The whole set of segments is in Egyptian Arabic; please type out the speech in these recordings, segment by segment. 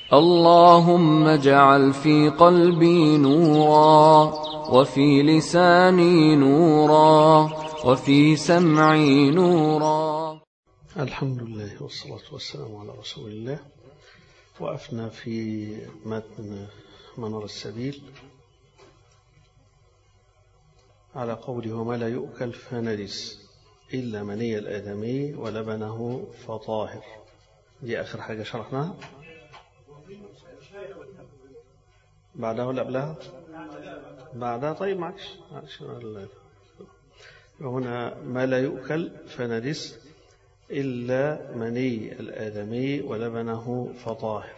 اللهم اجعل في قلبي نورا وفي لساني نورا وفي سمعي نورا الحمد لله والصلاة والسلام على رسول الله وقفنا في متن منار السبيل على قوله وما لا يؤكل فنجس إلا مني الآدمي ولبنه فطاهر دي آخر حاجة شرحناها بعدها ولا قبلها بعدها طيب معلش معلش هنا ما لا يؤكل فنجس إلا مني الآدمي ولبنه فطاهر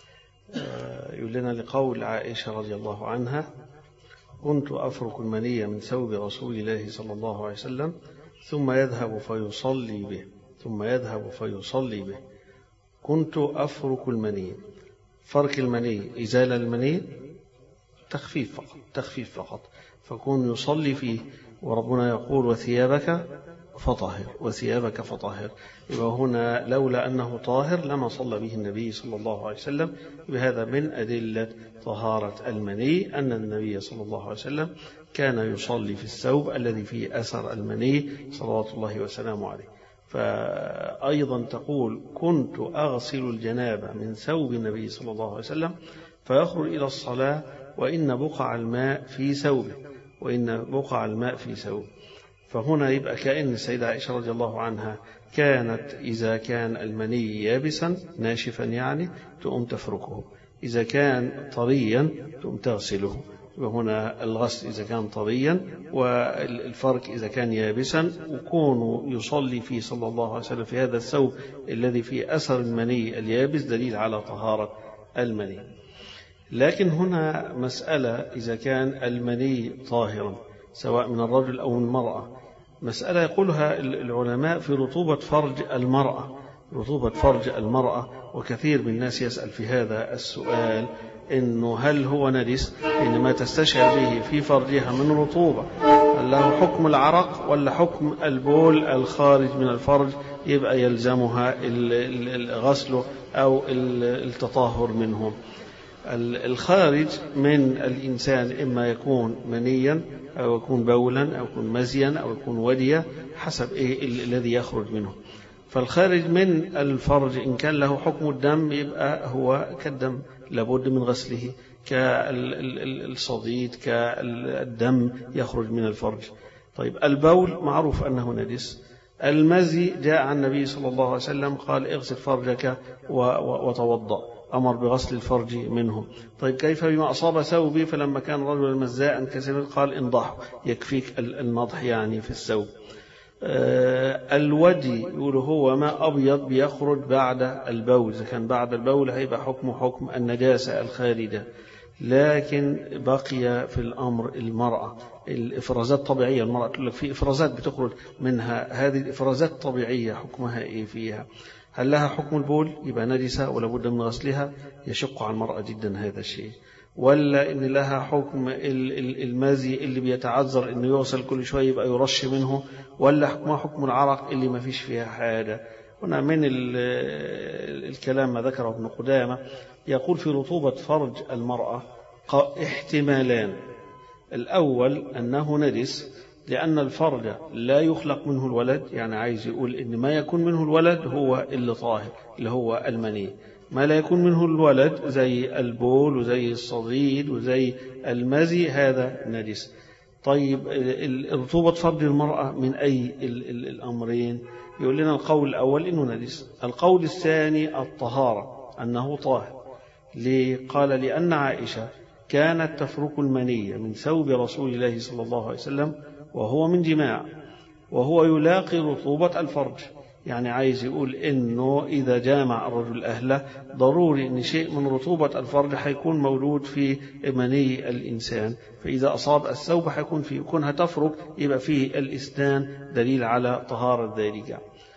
يقول لنا لقول عائشة رضي الله عنها كنت أفرك المني من ثوب رسول الله صلى الله عليه وسلم ثم يذهب فيصلي به ثم يذهب فيصلي به كنت أفرك المني فرك المني إزالة المني تخفيف فقط تخفيف فقط فكون يصلي فيه وربنا يقول وثيابك فطهر وثيابك فطهر يبقى هنا لولا أنه طاهر لما صلى به النبي صلى الله عليه وسلم بهذا من أدلة طهارة المني أن النبي صلى الله عليه وسلم كان يصلي في الثوب الذي فيه أثر المني صلوات الله وسلامه عليه فأيضا تقول كنت أغسل الجنابة من ثوب النبي صلى الله عليه وسلم فيخرج إلى الصلاة وإن بقع الماء في ثوبه وإن بقع الماء في ثوبه فهنا يبقى كأن السيدة عائشة رضي الله عنها كانت إذا كان المني يابسا ناشفا يعني تقوم تفركه إذا كان طريا تقوم تغسله وهنا الغسل إذا كان طريا والفرك إذا كان يابسا وكونه يصلي فيه صلى الله عليه وسلم في هذا الثوب الذي فيه أثر المني اليابس دليل على طهارة المني لكن هنا مسألة إذا كان المني طاهرا سواء من الرجل أو المرأة مسألة يقولها العلماء في رطوبة فرج المرأة رطوبة فرج المرأة وكثير من الناس يسأل في هذا السؤال إنه هل هو نجس إن ما تستشعر به في فرجها من رطوبة هل له حكم العرق ولا حكم البول الخارج من الفرج يبقى يلزمها غسله أو التطهر منه الخارج من الإنسان إما يكون منيا أو يكون بولا أو يكون مزيا أو يكون وديا حسب إيه الذي يخرج منه فالخارج من الفرج إن كان له حكم الدم يبقى هو كالدم لابد من غسله كالصديد كالدم يخرج من الفرج طيب البول معروف أنه نجس المزي جاء عن النبي صلى الله عليه وسلم قال اغسل فرجك وتوضأ أمر بغسل الفرج منه طيب كيف بما أصاب ثوبي فلما كان رجلا مزاء كثيرا قال انضح يكفيك النضح يعني في الثوب آه الودي يقول هو ما أبيض بيخرج بعد البول إذا كان بعد البول هيبقى حكم حكم النجاسة الخارجة لكن بقي في الأمر المرأة الإفرازات طبيعية المرأة تقول لك في إفرازات بتخرج منها هذه الإفرازات طبيعية حكمها إيه فيها هل لها حكم البول يبقى نجسة ولا بد من غسلها يشق على المرأة جدا هذا الشيء ولا إن لها حكم المازي اللي بيتعذر إنه يغسل كل شوية يبقى يرش منه ولا حكمها حكم العرق اللي ما فيش فيها حاجة هنا من الكلام ما ذكره ابن قدامة يقول في رطوبة فرج المرأة احتمالان الأول أنه نجس لأن الفرج لا يخلق منه الولد يعني عايز يقول إن ما يكون منه الولد هو اللي طاهر اللي هو المني ما لا يكون منه الولد زي البول وزي الصديد وزي المزي هذا نجس طيب رطوبة فرج المرأة من أي الأمرين يقول لنا القول الأول إنه نجس القول الثاني الطهارة أنه طاهر ليه؟ قال لأن عائشة كانت تفرك المنية من ثوب رسول الله صلى الله عليه وسلم وهو من جماع وهو يلاقي رطوبة الفرج يعني عايز يقول إنه إذا جامع الرجل أهله ضروري إن شيء من رطوبة الفرج حيكون موجود في مني الإنسان فإذا أصاب الثوب حيكون فيه كونها تفرك يبقى فيه الإسنان دليل على طهارة ذلك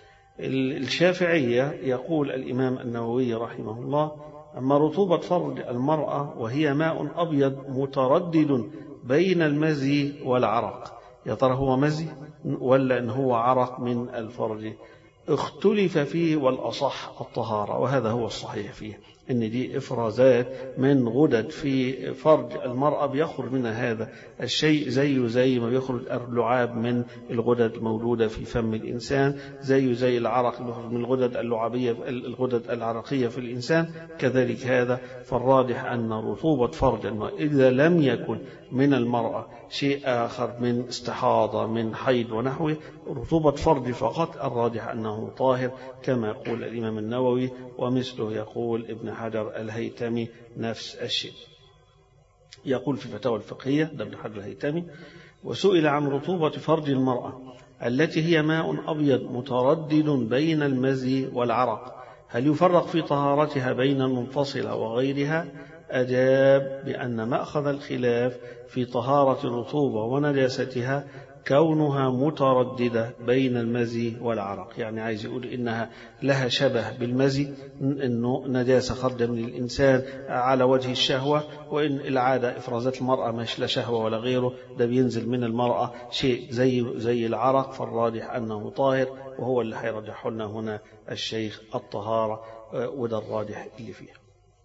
الشافعية يقول الإمام النووي رحمه الله أما رطوبة فرج المرأة وهي ماء أبيض متردد بين المزي والعرق يا ترى هو مزي ولا إن هو عرق من الفرج اختلف فيه والأصح الطهارة وهذا هو الصحيح فيه ان دي افرازات من غدد في فرج المرأة بيخرج منها هذا الشيء زيه زي ما بيخرج اللعاب من الغدد المولودة في فم الإنسان زيه زي العرق بيخرج من الغدد اللعابية الغدد العرقية في الإنسان كذلك هذا فالراجح أن رطوبة فرج المرأة إذا لم يكن من المرأة شيء آخر من استحاضة من حيض ونحوه رطوبة فرج فقط الراجح أنه طاهر كما يقول الإمام النووي ومثله يقول ابن حجر الهيتمي نفس الشيء يقول في فتاوى الفقهية ده ابن حجر الهيتمي وسئل عن رطوبة فرج المرأة التي هي ماء أبيض متردد بين المزي والعرق هل يفرق في طهارتها بين المنفصلة وغيرها أجاب بأن مأخذ الخلاف في طهارة الرطوبة ونجاستها كونها مترددة بين المزي والعرق يعني عايز يقول إنها لها شبه بالمزي إنه نجاسة خارجة من الإنسان على وجه الشهوة وإن العادة إفرازات المرأة مش لا شهوة ولا غيره ده بينزل من المرأة شيء زي زي العرق فالراجح أنه طاهر وهو اللي هيرجحه لنا هنا الشيخ الطهارة وده الراجح اللي فيها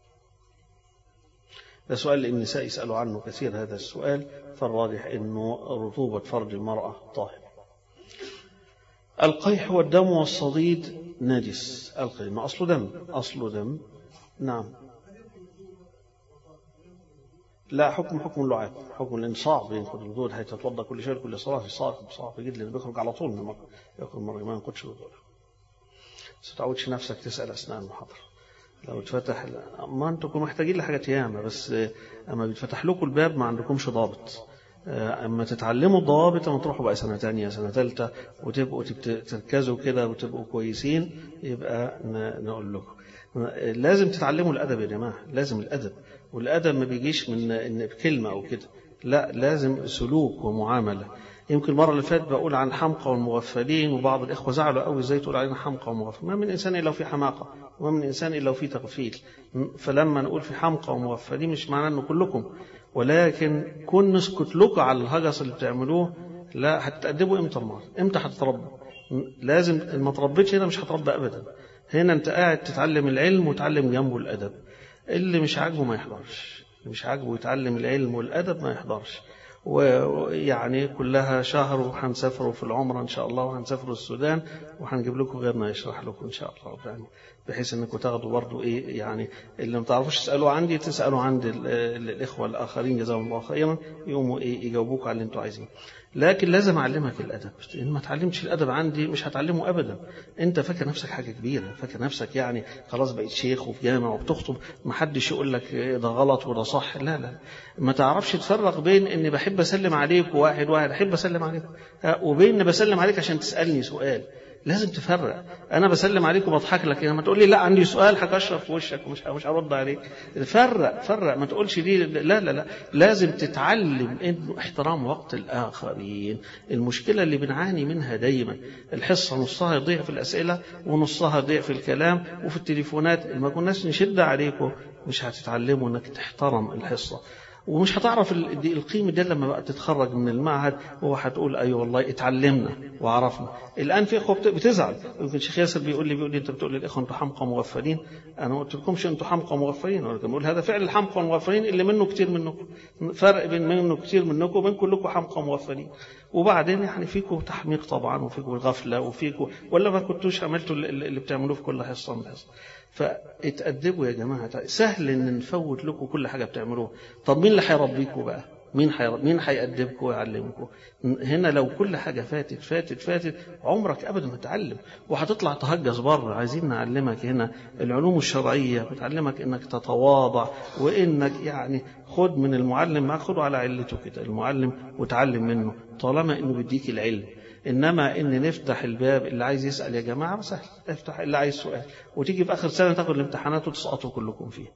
ده سؤال النساء يسألوا عنه كثير هذا السؤال فالراجح أنه رطوبة فرج المرأة طاهر القيح والدم والصديد نجس القيح ما أصله دم أصله دم نعم لا حكم حكم اللعاب حكم لأن صعب ينقض الوضوء هيتتوضا كل شيء كل صلاة في صعب صعب جدا لأنه بيخرج على طول من المرة يخرج مرة ما ينقضش الوضوء بس تعودش نفسك تسأل أثناء المحاضرة لو اتفتح ما انتم محتاجين لحاجات ياما بس اما بيتفتح لكم الباب ما عندكمش ضابط اما تتعلموا الضوابط اما تروحوا بقى سنه ثانيه سنه ثالثه وتبقوا تركزوا كده وتبقوا كويسين يبقى نقول لكم لازم تتعلموا الادب يا جماعه لازم الادب والادب ما بيجيش من ان بكلمه او كده لا لازم سلوك ومعامله يمكن المره اللي فاتت بقول عن حمقى والمغفلين وبعض الاخوه زعلوا قوي ازاي تقول علينا حمقى ومغفل ما من انسان الا في حماقه وما من انسان الا في تغفيل فلما نقول في حمقى ومغفلين مش معناه انه كلكم ولكن كن نسكت لكم على الهجس اللي بتعملوه لا هتتأدبوا امتى المرة امتى هتتربوا لازم ما تربيتش هنا مش هتربى ابدا هنا انت قاعد تتعلم العلم وتعلم جنبه الادب اللي مش عاجبه ما يحضرش اللي مش عاجبه يتعلم العلم والادب ما يحضرش ويعني كلها شهر وهنسافروا في العمرة إن شاء الله وهنسافروا السودان وهنجيب لكم غيرنا يشرح لكم إن شاء الله يعني بحيث انكم تاخدوا برضو ايه يعني اللي ما تعرفوش تسالوا عندي تسالوا عند الاخوه الاخرين جزاهم الله خيرا يقوموا ايه يجاوبوك على اللي انتوا عايزينه لكن لازم اعلمك الادب ان ما تعلمتش الادب عندي مش هتعلمه ابدا انت فاكر نفسك حاجه كبيره فاكر نفسك يعني خلاص بقيت شيخ وفي جامع وبتخطب ما حدش يقول لك ده غلط وده صح لا لا ما تعرفش تفرق بين اني بحب اسلم عليك وواحد واحد احب اسلم عليك وبين اني بسلم عليك عشان تسالني سؤال لازم تفرق انا بسلم عليك وبضحك لك لما تقول لي لا عندي سؤال هكشرف في وشك ومش مش هرد عليك فرق فرق ما تقولش دي لا لا لا لازم تتعلم انه احترام وقت الاخرين المشكله اللي بنعاني منها دايما الحصه نصها يضيع في الاسئله ونصها يضيع في الكلام وفي التليفونات ما كناش نشد عليكم مش هتتعلموا انك تحترم الحصه ومش هتعرف القيمة ده لما بقى تتخرج من المعهد وهو هتقول أي أيوة والله اتعلمنا وعرفنا الآن في إخوة بتزعل يمكن شيخ ياسر بيقول لي بيقول لي أنت بتقول للإخوة أنتوا حمقى مغفلين أنا ما قلت لكمش أنتوا حمقى مغفلين ولكن بقول هذا فعل الحمقى المغفلين اللي منه كتير منكم فرق بين منه كتير منكم وبين كلكم حمقى مغفلين وبعدين يعني فيكم تحميق طبعا وفيكم غفلة وفيكم ولا ما كنتوش عملتوا اللي بتعملوه في كل حصة من حصة فاتأدبوا يا جماعة سهل ان نفوت لكم كل حاجة بتعملوها طب مين اللي هيربيكم بقى مين حيرب... مين هيأدبكم ويعلمكم هنا لو كل حاجة فاتت فاتت فاتت عمرك أبدا ما تتعلم وهتطلع تهجس بره عايزين نعلمك هنا العلوم الشرعية بتعلمك إنك تتواضع وإنك يعني خد من المعلم معاك خده على علته كده المعلم وتعلم منه طالما إنه بيديك العلم إنما إن نفتح الباب اللي عايز يسأل يا جماعة سهل افتح اللي عايز سؤال وتيجي في آخر سنة تاخد الامتحانات وتسقطوا كلكم فيه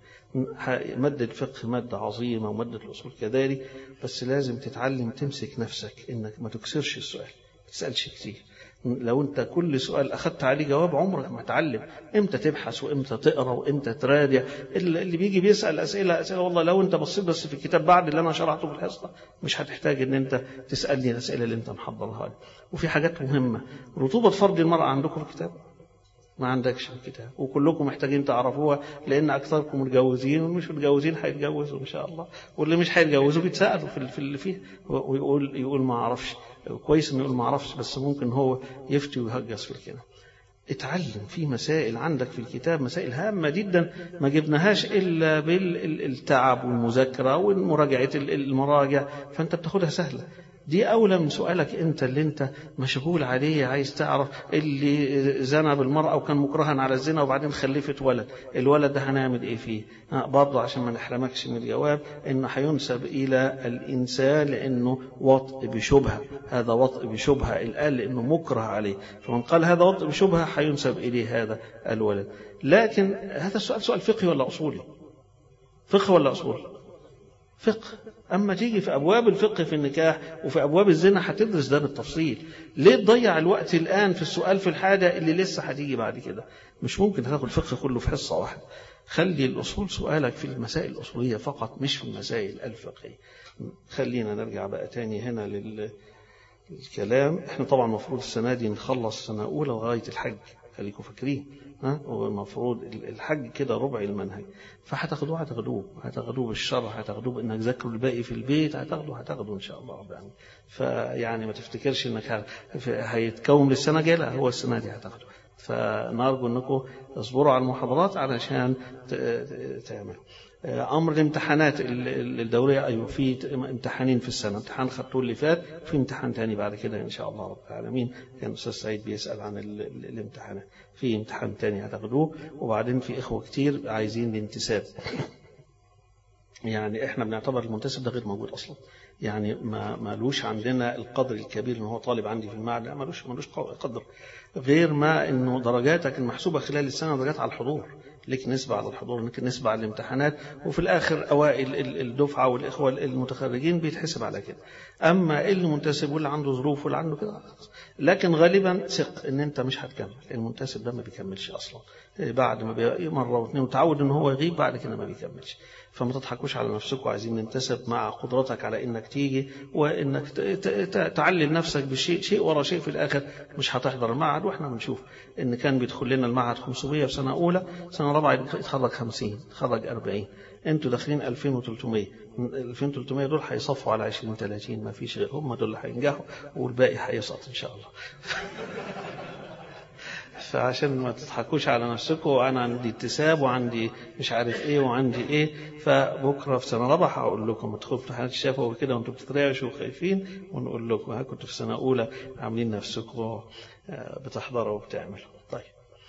مادة الفقه مادة عظيمة ومادة الأصول كذلك بس لازم تتعلم تمسك نفسك إنك ما تكسرش السؤال ما تسألش كتير لو انت كل سؤال اخذت عليه جواب عمرك ما تعلم امتى تبحث وامتى تقرا وامتى تراجع اللي بيجي بيسال اسئله اسئله والله لو انت بصيت بس في الكتاب بعد اللي انا شرحته في الحصه مش هتحتاج ان انت تسالني الاسئله اللي انت محضرها لي وفي حاجات مهمه رطوبه فرد المراه عندكم في الكتاب ما عندكش الكتاب وكلكم محتاجين تعرفوها لان اكثركم متجوزين واللي مش متجوزين هيتجوزوا ان شاء الله واللي مش هيتجوزوا بيتسالوا في في اللي فيه ويقول يقول ما اعرفش كويس انه يقول ما اعرفش بس ممكن هو يفتي ويهجس في الكلام اتعلم في مسائل عندك في الكتاب مسائل هامة جدا ما جبناهاش إلا بالتعب والمذاكرة والمراجعة المراجع فأنت بتاخدها سهلة دي أولى من سؤالك أنت اللي أنت مشغول عليه عايز تعرف اللي زنى بالمرأة وكان مكرها على الزنا وبعدين خلفت ولد الولد ده هنعمل إيه فيه برضه عشان ما نحرمكش من الجواب إنه هينسب إلى الإنسان لأنه وطء بشبهة هذا وطء بشبهة الآن لأنه مكره عليه فمن قال هذا وطء بشبهة هينسب إليه هذا الولد لكن هذا السؤال سؤال فقهي ولا أصولي فقه ولا أصول فقه أما تيجي في أبواب الفقه في النكاح وفي أبواب الزنا هتدرس ده بالتفصيل ليه تضيع الوقت الآن في السؤال في الحاجة اللي لسه هتيجي بعد كده مش ممكن هتاخد الفقه كله في حصة واحدة خلي الأصول سؤالك في المسائل الأصولية فقط مش في المسائل الفقهية خلينا نرجع بقى تاني هنا للكلام احنا طبعا المفروض السنة دي نخلص سنة أولى لغاية الحج خليكم فاكرين ها هو المفروض الحج كده ربع المنهج فهتاخدوه هتاخدوه هتاخدوه بالشرح هتاخدوه بانك تذاكروا الباقي في البيت هتاخدوه هتاخدوه ان شاء الله رب العالمين فيعني ما تفتكرش انك هيتكون للسنه الجايه لا هو السنه دي هتاخده فنرجو انكم تصبروا على المحاضرات علشان تعملوا امر الامتحانات الدوريه ايوه في امتحانين في السنه امتحان خدتوه اللي فات في امتحان تاني بعد كده ان شاء الله رب العالمين كان الاستاذ سعيد بيسال عن الامتحانات في امتحان تاني هتاخدوه وبعدين في اخوه كتير عايزين الانتساب يعني احنا بنعتبر المنتسب ده غير موجود اصلا يعني ما مالوش عندنا القدر الكبير ان هو طالب عندي في المعهد لا مالوش مالوش قدر غير ما انه درجاتك المحسوبه خلال السنه درجات على الحضور لك نسبة على الحضور لك نسبة على الامتحانات وفي الآخر أوائل الدفعة والإخوة المتخرجين بيتحسب على كده أما اللي منتسب واللي عنده ظروف واللي عنده كده لكن غالبا ثق ان انت مش هتكمل المنتسب ده ما بيكملش اصلا بعد ما بي... مره واثنين وتعود ان هو يغيب بعد كده ما بيكملش فما تضحكوش على نفسكم عايزين ننتسب مع قدرتك على انك تيجي وانك ت... ت... تعلل نفسك بشيء شيء ورا شيء في الاخر مش هتحضر المعهد واحنا بنشوف ان كان بيدخل لنا المعهد 500 في سنه اولى سنه رابعه يتخرج 50 يتخرج 40 انتوا داخلين 2300 2300 دول هيصفوا على 20 30 ما فيش غير هم دول اللي هينجحوا والباقي هيسقط ان شاء الله فعشان ما تضحكوش على نفسكم وانا عندي اتساب وعندي مش عارف ايه وعندي ايه فبكره في سنه رابعه هقول لكم ادخلوا في امتحانات الشفوي وكده وانتم بتترعشوا وخايفين ونقول لكم ها كنتوا في سنه اولى عاملين نفسكم بتحضروا وبتعملوا طيب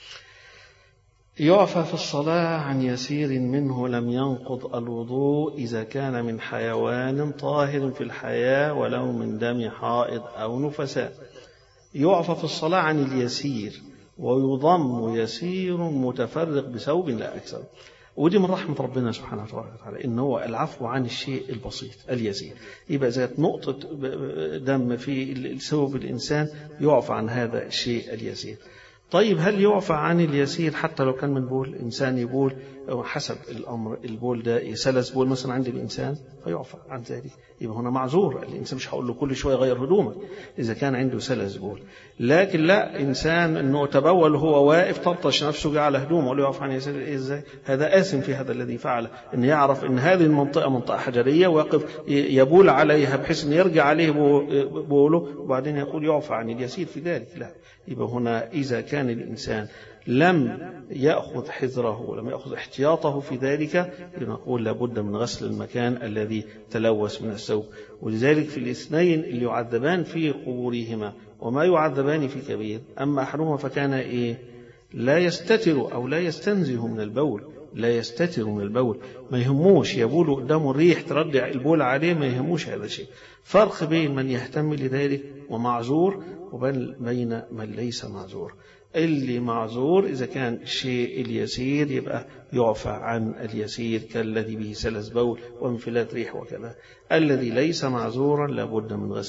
يعفى في الصلاة عن يسير منه لم ينقض الوضوء إذا كان من حيوان طاهر في الحياة ولو من دم حائض أو نفساء يعفى في الصلاة عن اليسير ويضم يسير متفرق بثوب لا أكثر ودي من رحمة ربنا سبحانه وتعالى إن هو العفو عن الشيء البسيط اليسير يبقى إذا نقطة دم في ثوب الإنسان يعفى عن هذا الشيء اليسير طيب هل يعفى عن اليسير حتى لو كان من بول إنسان يبول حسب الأمر البول ده سلس بول مثلا عند الإنسان فيعفى عن ذلك يبقى هنا معذور الإنسان مش هقول له كل شوية غير هدومك إذا كان عنده سلس بول لكن لا إنسان أنه تبول وهو واقف طرطش نفسه جعل هدومه وله يعفى عن يسير إيه إزاي هذا آثم في هذا الذي فعله أن يعرف أن هذه المنطقة منطقة حجرية ويقف يبول عليها بحيث أن يرجع عليه بوله وبعدين يقول يعفى عن اليسير في ذلك لا يبقى هنا إذا كان الإنسان لم يأخذ حذره ولم يأخذ احتياطه في ذلك نقول لابد من غسل المكان الذي تلوث من الثوب ولذلك في الاثنين اللي يعذبان في قبورهما وما يعذبان في كبير أما أحدهما فكان إيه لا يستتر أو لا يستنزه من البول لا يستتر من البول ما يهموش يبول قدامه الريح تردع البول عليه ما يهموش هذا الشيء فرق بين من يهتم لذلك ومعذور وبين من ليس معذور اللي معذور إذا كان الشيء اليسير يبقى يعفى عن اليسير كالذي به سلس بول وانفلات ريح وكذا الذي ليس معذورا لابد من غسله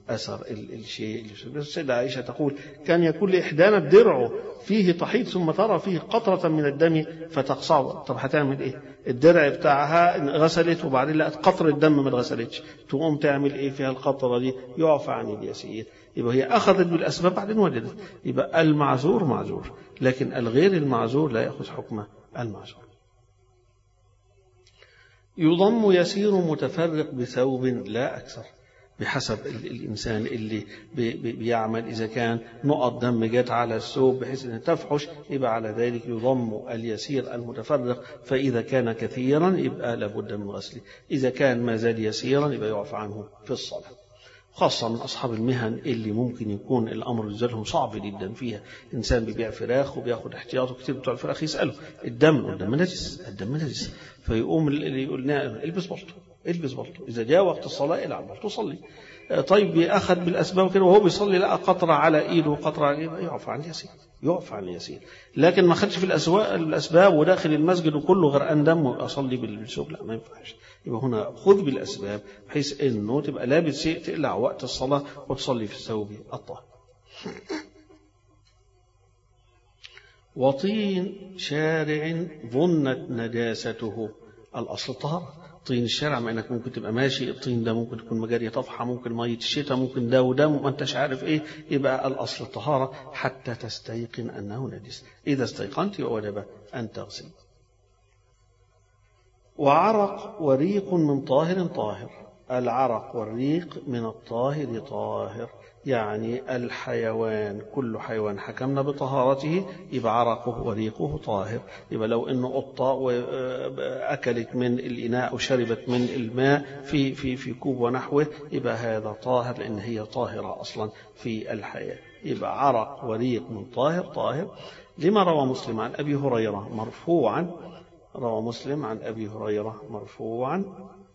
أثر الشيء السيدة عائشة تقول كان يكون لإحدانا درعه فيه تحيط ثم ترى فيه قطرة من الدم فتقصعه طب هتعمل إيه الدرع بتاعها غسلت وبعدين لقت قطر الدم ما اتغسلتش تقوم تعمل إيه فيها القطرة دي يعفى عن اليسير يبقى هي أخذت بالأسباب بعدين وجدت يبقى المعذور معذور لكن الغير المعذور لا يأخذ حكم المعذور يضم يسير متفرق بثوب لا أكثر بحسب الإنسان اللي بيعمل إذا كان نقط دم جت على الثوب بحيث أن تفحش يبقى على ذلك يضم اليسير المتفرق فإذا كان كثيرا يبقى لابد من غسله إذا كان ما زال يسيرا يبقى يعفى عنه في الصلاة خاصة من أصحاب المهن اللي ممكن يكون الأمر بالنسبة لهم صعب جدا فيها إنسان بيبيع فراخ وبياخد احتياطه كتير بتوع الفراخ يسأله الدم الدم نجس الدم نجس فيقوم اللي يقول البس بلطو البس بلطو إذا جاء وقت الصلاة العب بلطو صلي طيب أخذ بالأسباب كده وهو بيصلي لقى قطرة على إيده وقطرة على إيده يعفى عن اليسير يعفى عن اليسير لكن ما خدش في الأسواق الأسباب وداخل المسجد وكله غرقان دم وأصلي بالسوق لا ما ينفعش يبقى هنا خذ بالأسباب بحيث إنه تبقى لابس شيء تقلع وقت الصلاة وتصلي في الثوب الطاهر وطين شارع ظنت نجاسته الأصل طهارة طين الشارع مع انك ممكن تبقى ماشي الطين ده ممكن تكون مجاريه طفحه ممكن ميه الشتاء ممكن ده وده ما انتش عارف ايه يبقى الاصل الطهاره حتى تستيقن انه نجس اذا استيقنت وجب ان تغسل وعرق وريق من طاهر طاهر العرق والريق من الطاهر طاهر يعني الحيوان كل حيوان حكمنا بطهارته يبقى عرقه وريقه طاهر يبقى لو انه قطة واكلت من الاناء وشربت من الماء في في في كوب ونحوه يبقى هذا طاهر لان هي طاهرة اصلا في الحياة يبقى عرق وريق من طاهر طاهر لما روى مسلم عن ابي هريرة مرفوعا روى مسلم عن ابي هريرة مرفوعا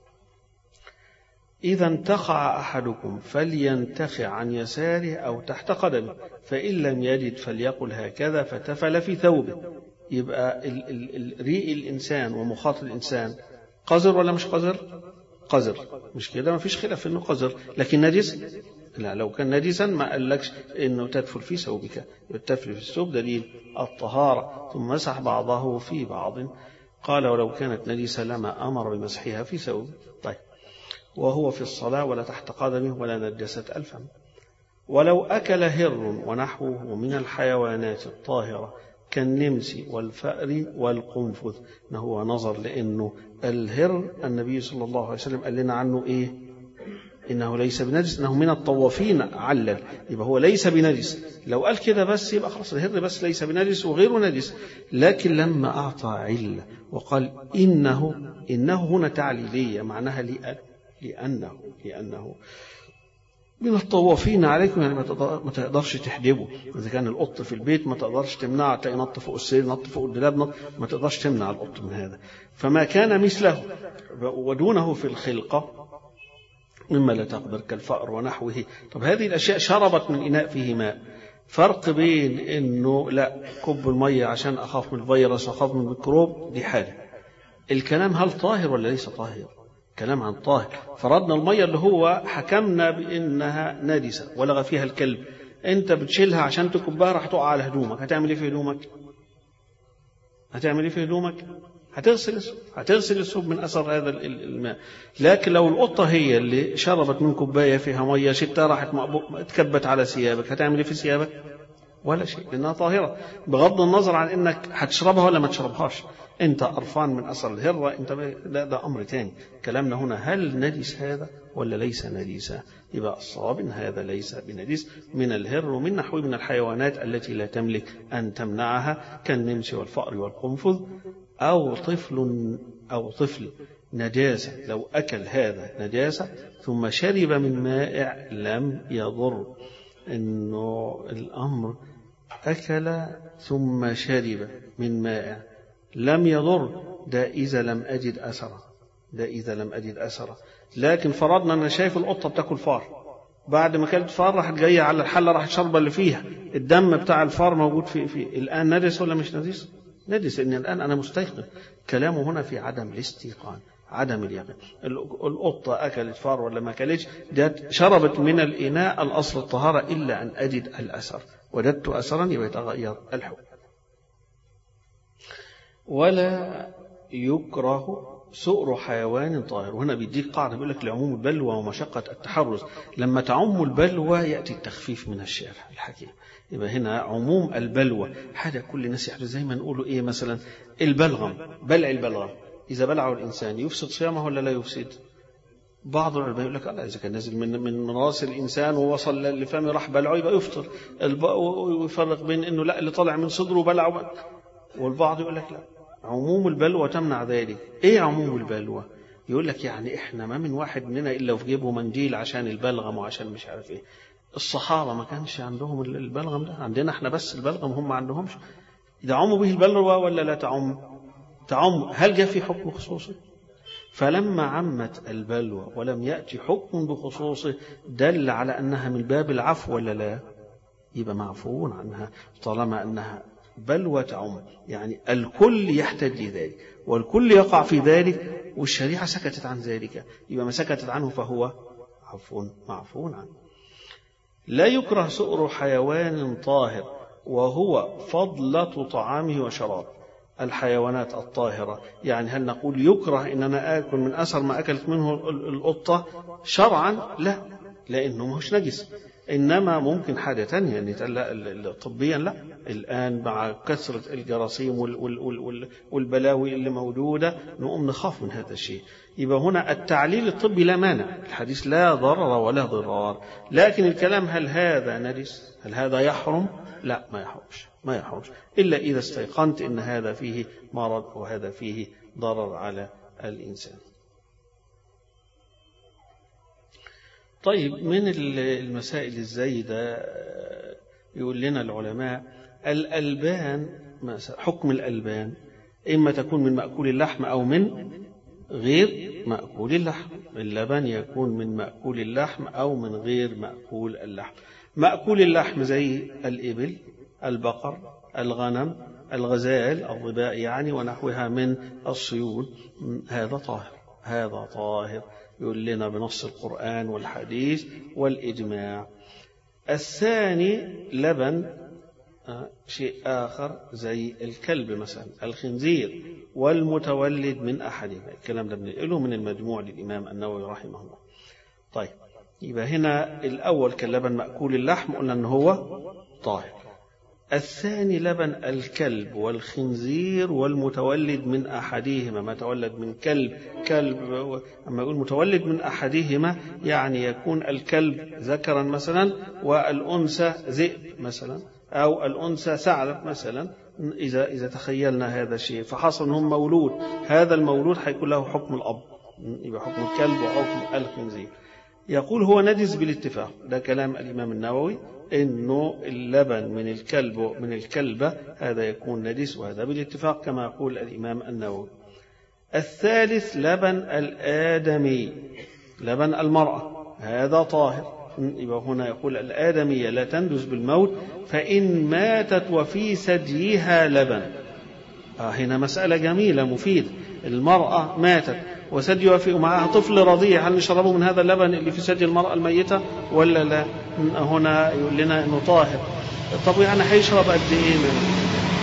إذا انتخع أحدكم فلينتخع عن يساره أو تحت قدمه فإن لم يجد فليقل هكذا فتفل في ثوبه يبقى ال ال ال ريق الإنسان ومخاط الإنسان قذر ولا مش قذر قذر مش كده ما فيش خلاف انه قذر لكن نجس لا لو كان نجسا ما قالكش انه تدفل في ثوبك التفل في الثوب دليل الطهارة ثم مسح بعضه في بعض قال ولو كانت نجسة لما أمر بمسحها في ثوب طيب وهو في الصلاة ولا تحت قدمه ولا نجست الفم ولو أكل هر ونحوه من الحيوانات الطاهرة كالنمس والفأر والقنفذ ما هو نظر لأنه الهر النبي صلى الله عليه وسلم قال لنا عنه إيه إنه ليس بنجس إنه من الطوافين علل يبقى هو ليس بنجس لو قال كده بس يبقى خلاص الهر بس ليس بنجس وغيره نجس لكن لما أعطى علة وقال إنه إنه هنا تعليلية معناها لأن لأنه لأنه من الطوافين عليكم يعني ما تقدرش تحجبه إذا كان القط في البيت ما تقدرش تمنعه تلاقي نط فوق السرير نط فوق الدولاب نط ما تقدرش تمنع القط من هذا فما كان مثله ودونه في الخلقة مما لا تقدر كالفأر ونحوه طب هذه الأشياء شربت من إناء فيه ماء فرق بين انه لا كب الميه عشان اخاف من الفيروس واخاف من الميكروب دي حاجه الكلام هل طاهر ولا ليس طاهر كلام عن طاهر فرضنا المية اللي هو حكمنا بأنها نجسة ولغى فيها الكلب أنت بتشيلها عشان تكبها راح تقع على هدومك هتعمل إيه في هدومك؟ هتعمل إيه في هدومك؟ هتغسل هتغسل الثوب من أثر هذا الماء لكن لو القطة هي اللي شربت من كوباية فيها مية شتها راحت اتكبت على ثيابك هتعمل إيه في ثيابك؟ ولا شيء لأنها طاهرة بغض النظر عن إنك هتشربها ولا ما تشربهاش أنت قرفان من أثر الهرة أنت لا ده أمر تاني كلامنا هنا هل نجس هذا ولا ليس نجسا يبقى الصواب إن هذا ليس بنجس من الهر ومن نحوه من الحيوانات التي لا تملك أن تمنعها كالنمس والفأر والقنفذ أو طفل أو طفل نجاسة لو أكل هذا نجاسة ثم شرب من مائع لم يضر إنه الأمر أكل ثم شرب من مائع لم يضر ده إذا لم أجد أثره ده إذا لم أجد أثره لكن فرضنا أن شايف القطة بتاكل فار بعد ما كانت فار راحت جاية على الحلة راحت شربة اللي فيها الدم بتاع الفار موجود في, في الآن نجس ولا مش نجس نجس إن الآن أنا مستيقن كلامه هنا في عدم الاستيقان عدم اليقين القطة أكلت فار ولا ما أكلتش ده شربت من الإناء الأصل الطهارة إلا أن أجد الأثر وجدت أثرا يبقى يتغير الحكم ولا يكره سؤر حيوان طاهر وهنا بيديك قاعدة بيقول لك لعموم البلوى ومشقة التحرز لما تعم البلوى يأتي التخفيف من الشارع الحكيم يبقى هنا عموم البلوى حاجة كل الناس يحدث زي ما نقوله إيه مثلا البلغم بلع البلغم إذا بلعه الإنسان يفسد صيامه ولا لا يفسد بعض العلماء يقول لك لا إذا كان نازل من من من راس الإنسان ووصل لفمه راح بلعه يبقى يفطر ويفرق بين إنه لا اللي طالع من صدره بلعه والبعض يقول لك لا عموم البلوى تمنع ذلك ايه عموم البلوى يقول لك يعني احنا ما من واحد مننا الا في جيبه منديل عشان البلغم وعشان مش عارف ايه الصحابه ما كانش عندهم البلغم ده عندنا احنا بس البلغم هم ما عندهمش ده عم به البلوى ولا لا تعم تعم هل جاء في حكم خصوصي فلما عمت البلوى ولم يأتي حكم بخصوصه دل على أنها من باب العفو ولا لا يبقى معفو عنها طالما أنها بلوى تعم يعني الكل يحتاج لذلك والكل يقع في ذلك والشريعة سكتت عن ذلك يبقى ما سكتت عنه فهو عفو معفو عنه لا يكره سؤر حيوان طاهر وهو فضلة طعامه وشرابه الحيوانات الطاهرة يعني هل نقول يكره إن أنا آكل من أثر ما أكلت منه القطة شرعا لا لأنه مش نجس إنما ممكن حاجة تانية أن لا طبيا لا الآن مع كثرة الجراثيم والبلاوي اللي موجودة نقوم نخاف من هذا الشيء يبقى هنا التعليل الطبي لا مانع الحديث لا ضرر ولا ضرار لكن الكلام هل هذا نجس هل هذا يحرم لا ما يحرمش ما يحرمش إلا إذا استيقنت إن هذا فيه مرض وهذا فيه ضرر على الإنسان طيب من المسائل الزايدة يقول لنا العلماء الألبان حكم الألبان إما تكون من مأكول اللحم أو من غير مأكول اللحم اللبن يكون من مأكول اللحم أو من غير مأكول اللحم مأكول اللحم زي الإبل البقر الغنم الغزال الظباء يعني ونحوها من الصيود هذا طاهر هذا طاهر يقول لنا بنص القرآن والحديث والإجماع الثاني لبن شيء آخر زي الكلب مثلا الخنزير والمتولد من أحدهما الكلام ده بنقله من المجموع للإمام النووي رحمه الله طيب يبقى هنا الأول كاللبن مأكول اللحم قلنا أنه هو طاهر الثاني لبن الكلب والخنزير والمتولد من أحدهما ما تولد من كلب كلب أما يقول متولد من أحدهما يعني يكون الكلب ذكرا مثلا والأنثى ذئب مثلا أو الأنثى ثعلب مثلا إذا إذا تخيلنا هذا الشيء فحصل أنهم مولود هذا المولود هيكون له حكم الأب يبقى حكم الكلب وحكم الخنزير يقول هو نجس بالاتفاق ده كلام الإمام النووي انه اللبن من الكلب من الكلبة هذا يكون نجس وهذا بالاتفاق كما يقول الإمام النووي الثالث لبن الآدمي لبن المرأة هذا طاهر يبقى هنا يقول الآدمية لا تندس بالموت فإن ماتت وفي ثديها لبن آه هنا مسألة جميلة مفيدة المرأة ماتت وثدي وفي معها طفل رضيع هل نشربه من هذا اللبن اللي في ثدي المرأة الميتة ولا لا هنا يقول لنا انه طاهر طب يعني هيشرب قد ايه من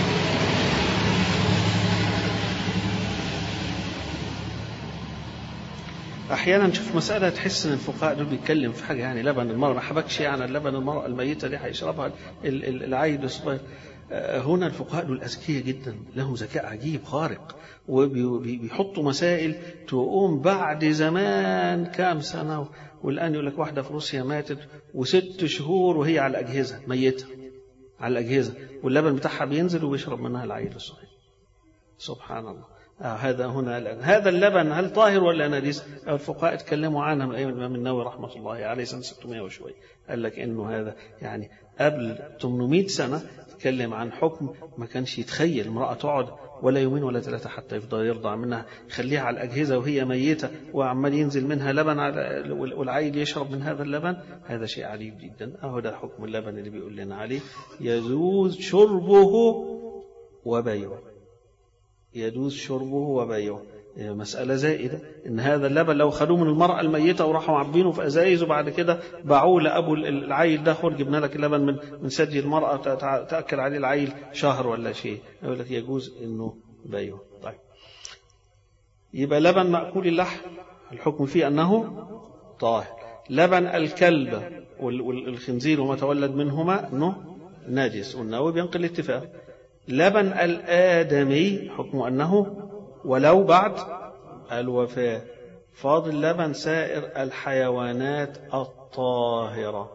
احيانا تشوف مساله تحس ان الفقهاء دول بيتكلم في حاجه يعني لبن المراه ما حبكش يعني اللبن المراه الميته دي هيشربها العيل الصغير هنا الفقهاء دول اذكياء جدا لهم ذكاء عجيب خارق وبيحطوا مسائل تقوم بعد زمان كام سنه والان يقول لك واحده في روسيا ماتت وست شهور وهي على الاجهزه ميته على الاجهزه واللبن بتاعها بينزل وبيشرب منها العيل الصغير سبحان الله آه هذا هنا الآن. هذا اللبن هل طاهر ولا نجس؟ الفقهاء اتكلموا عنها من أيام الإمام النووي رحمة الله عليه سنة 600 وشوية قال لك إنه هذا يعني قبل 800 سنة تكلم عن حكم ما كانش يتخيل امرأة تقعد ولا يومين ولا ثلاثة حتى يفضل يرضع منها يخليها على الأجهزة وهي ميتة وعمال ينزل منها لبن على والعيل يشرب من هذا اللبن هذا شيء عجيب جدا أهو ده حكم اللبن اللي بيقول لنا عليه يجوز شربه وبيعه يجوز شربه وبيعه مسألة زائدة إن هذا اللبن لو خدوه من المرأة الميتة وراحوا معبينه في أزايز وبعد كده باعوه لأبو العيل ده خد جبنا لك اللبن من من ثدي المرأة تأكل عليه العيل شهر ولا شيء يقول لك يجوز إنه بيعه طيب يبقى لبن مأكول اللحم الحكم فيه أنه طاهر لبن الكلب والخنزير وما تولد منهما أنه ناجس والنووي بينقل الاتفاق لبن الآدمي حكم أنه ولو بعد الوفاة فاضل لبن سائر الحيوانات الطاهرة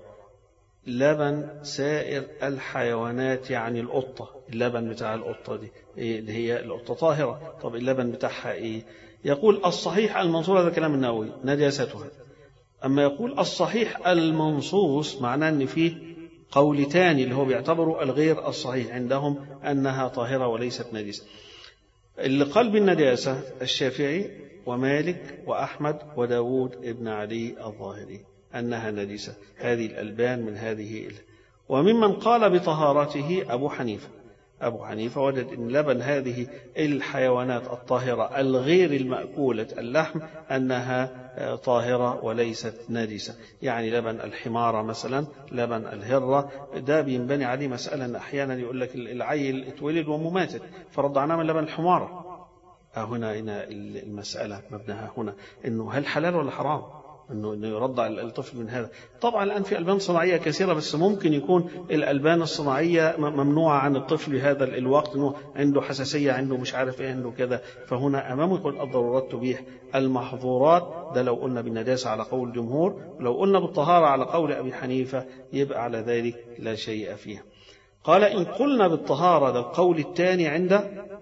لبن سائر الحيوانات يعني القطة اللبن بتاع القطة دي إيه اللي هي القطة طاهرة طب اللبن بتاعها إيه يقول الصحيح المنصور هذا كلام النووي نجاستها أما يقول الصحيح المنصوص معناه أن فيه قول تاني اللي هو بيعتبره الغير الصحيح عندهم أنها طاهرة وليست نجسة اللي قال بالنجاسة الشافعي ومالك وأحمد وداود ابن علي الظاهري أنها نجسة هذه الألبان من هذه وممن قال بطهارته أبو حنيفة أبو حنيفة وجد أن لبن هذه الحيوانات الطاهرة الغير المأكولة اللحم أنها طاهرة وليست نجسة يعني لبن الحمارة مثلا لبن الهرة ده بينبني عليه مسألة أحيانا يقول لك العيل اتولد ومماتت فرضعناه من لبن الحمارة هنا هنا المسألة مبناها هنا إنه هل حلال ولا حرام؟ انه انه يرضع الطفل من هذا طبعا الان في البان صناعيه كثيره بس ممكن يكون الالبان الصناعيه ممنوعه عن الطفل هذا الوقت انه عنده حساسيه عنده مش عارف ايه عنده كذا فهنا امامه يقول الضرورات تبيح المحظورات ده لو قلنا بالنجاسه على قول الجمهور ولو قلنا بالطهاره على قول ابي حنيفه يبقى على ذلك لا شيء فيها قال ان قلنا بالطهاره ده القول الثاني عند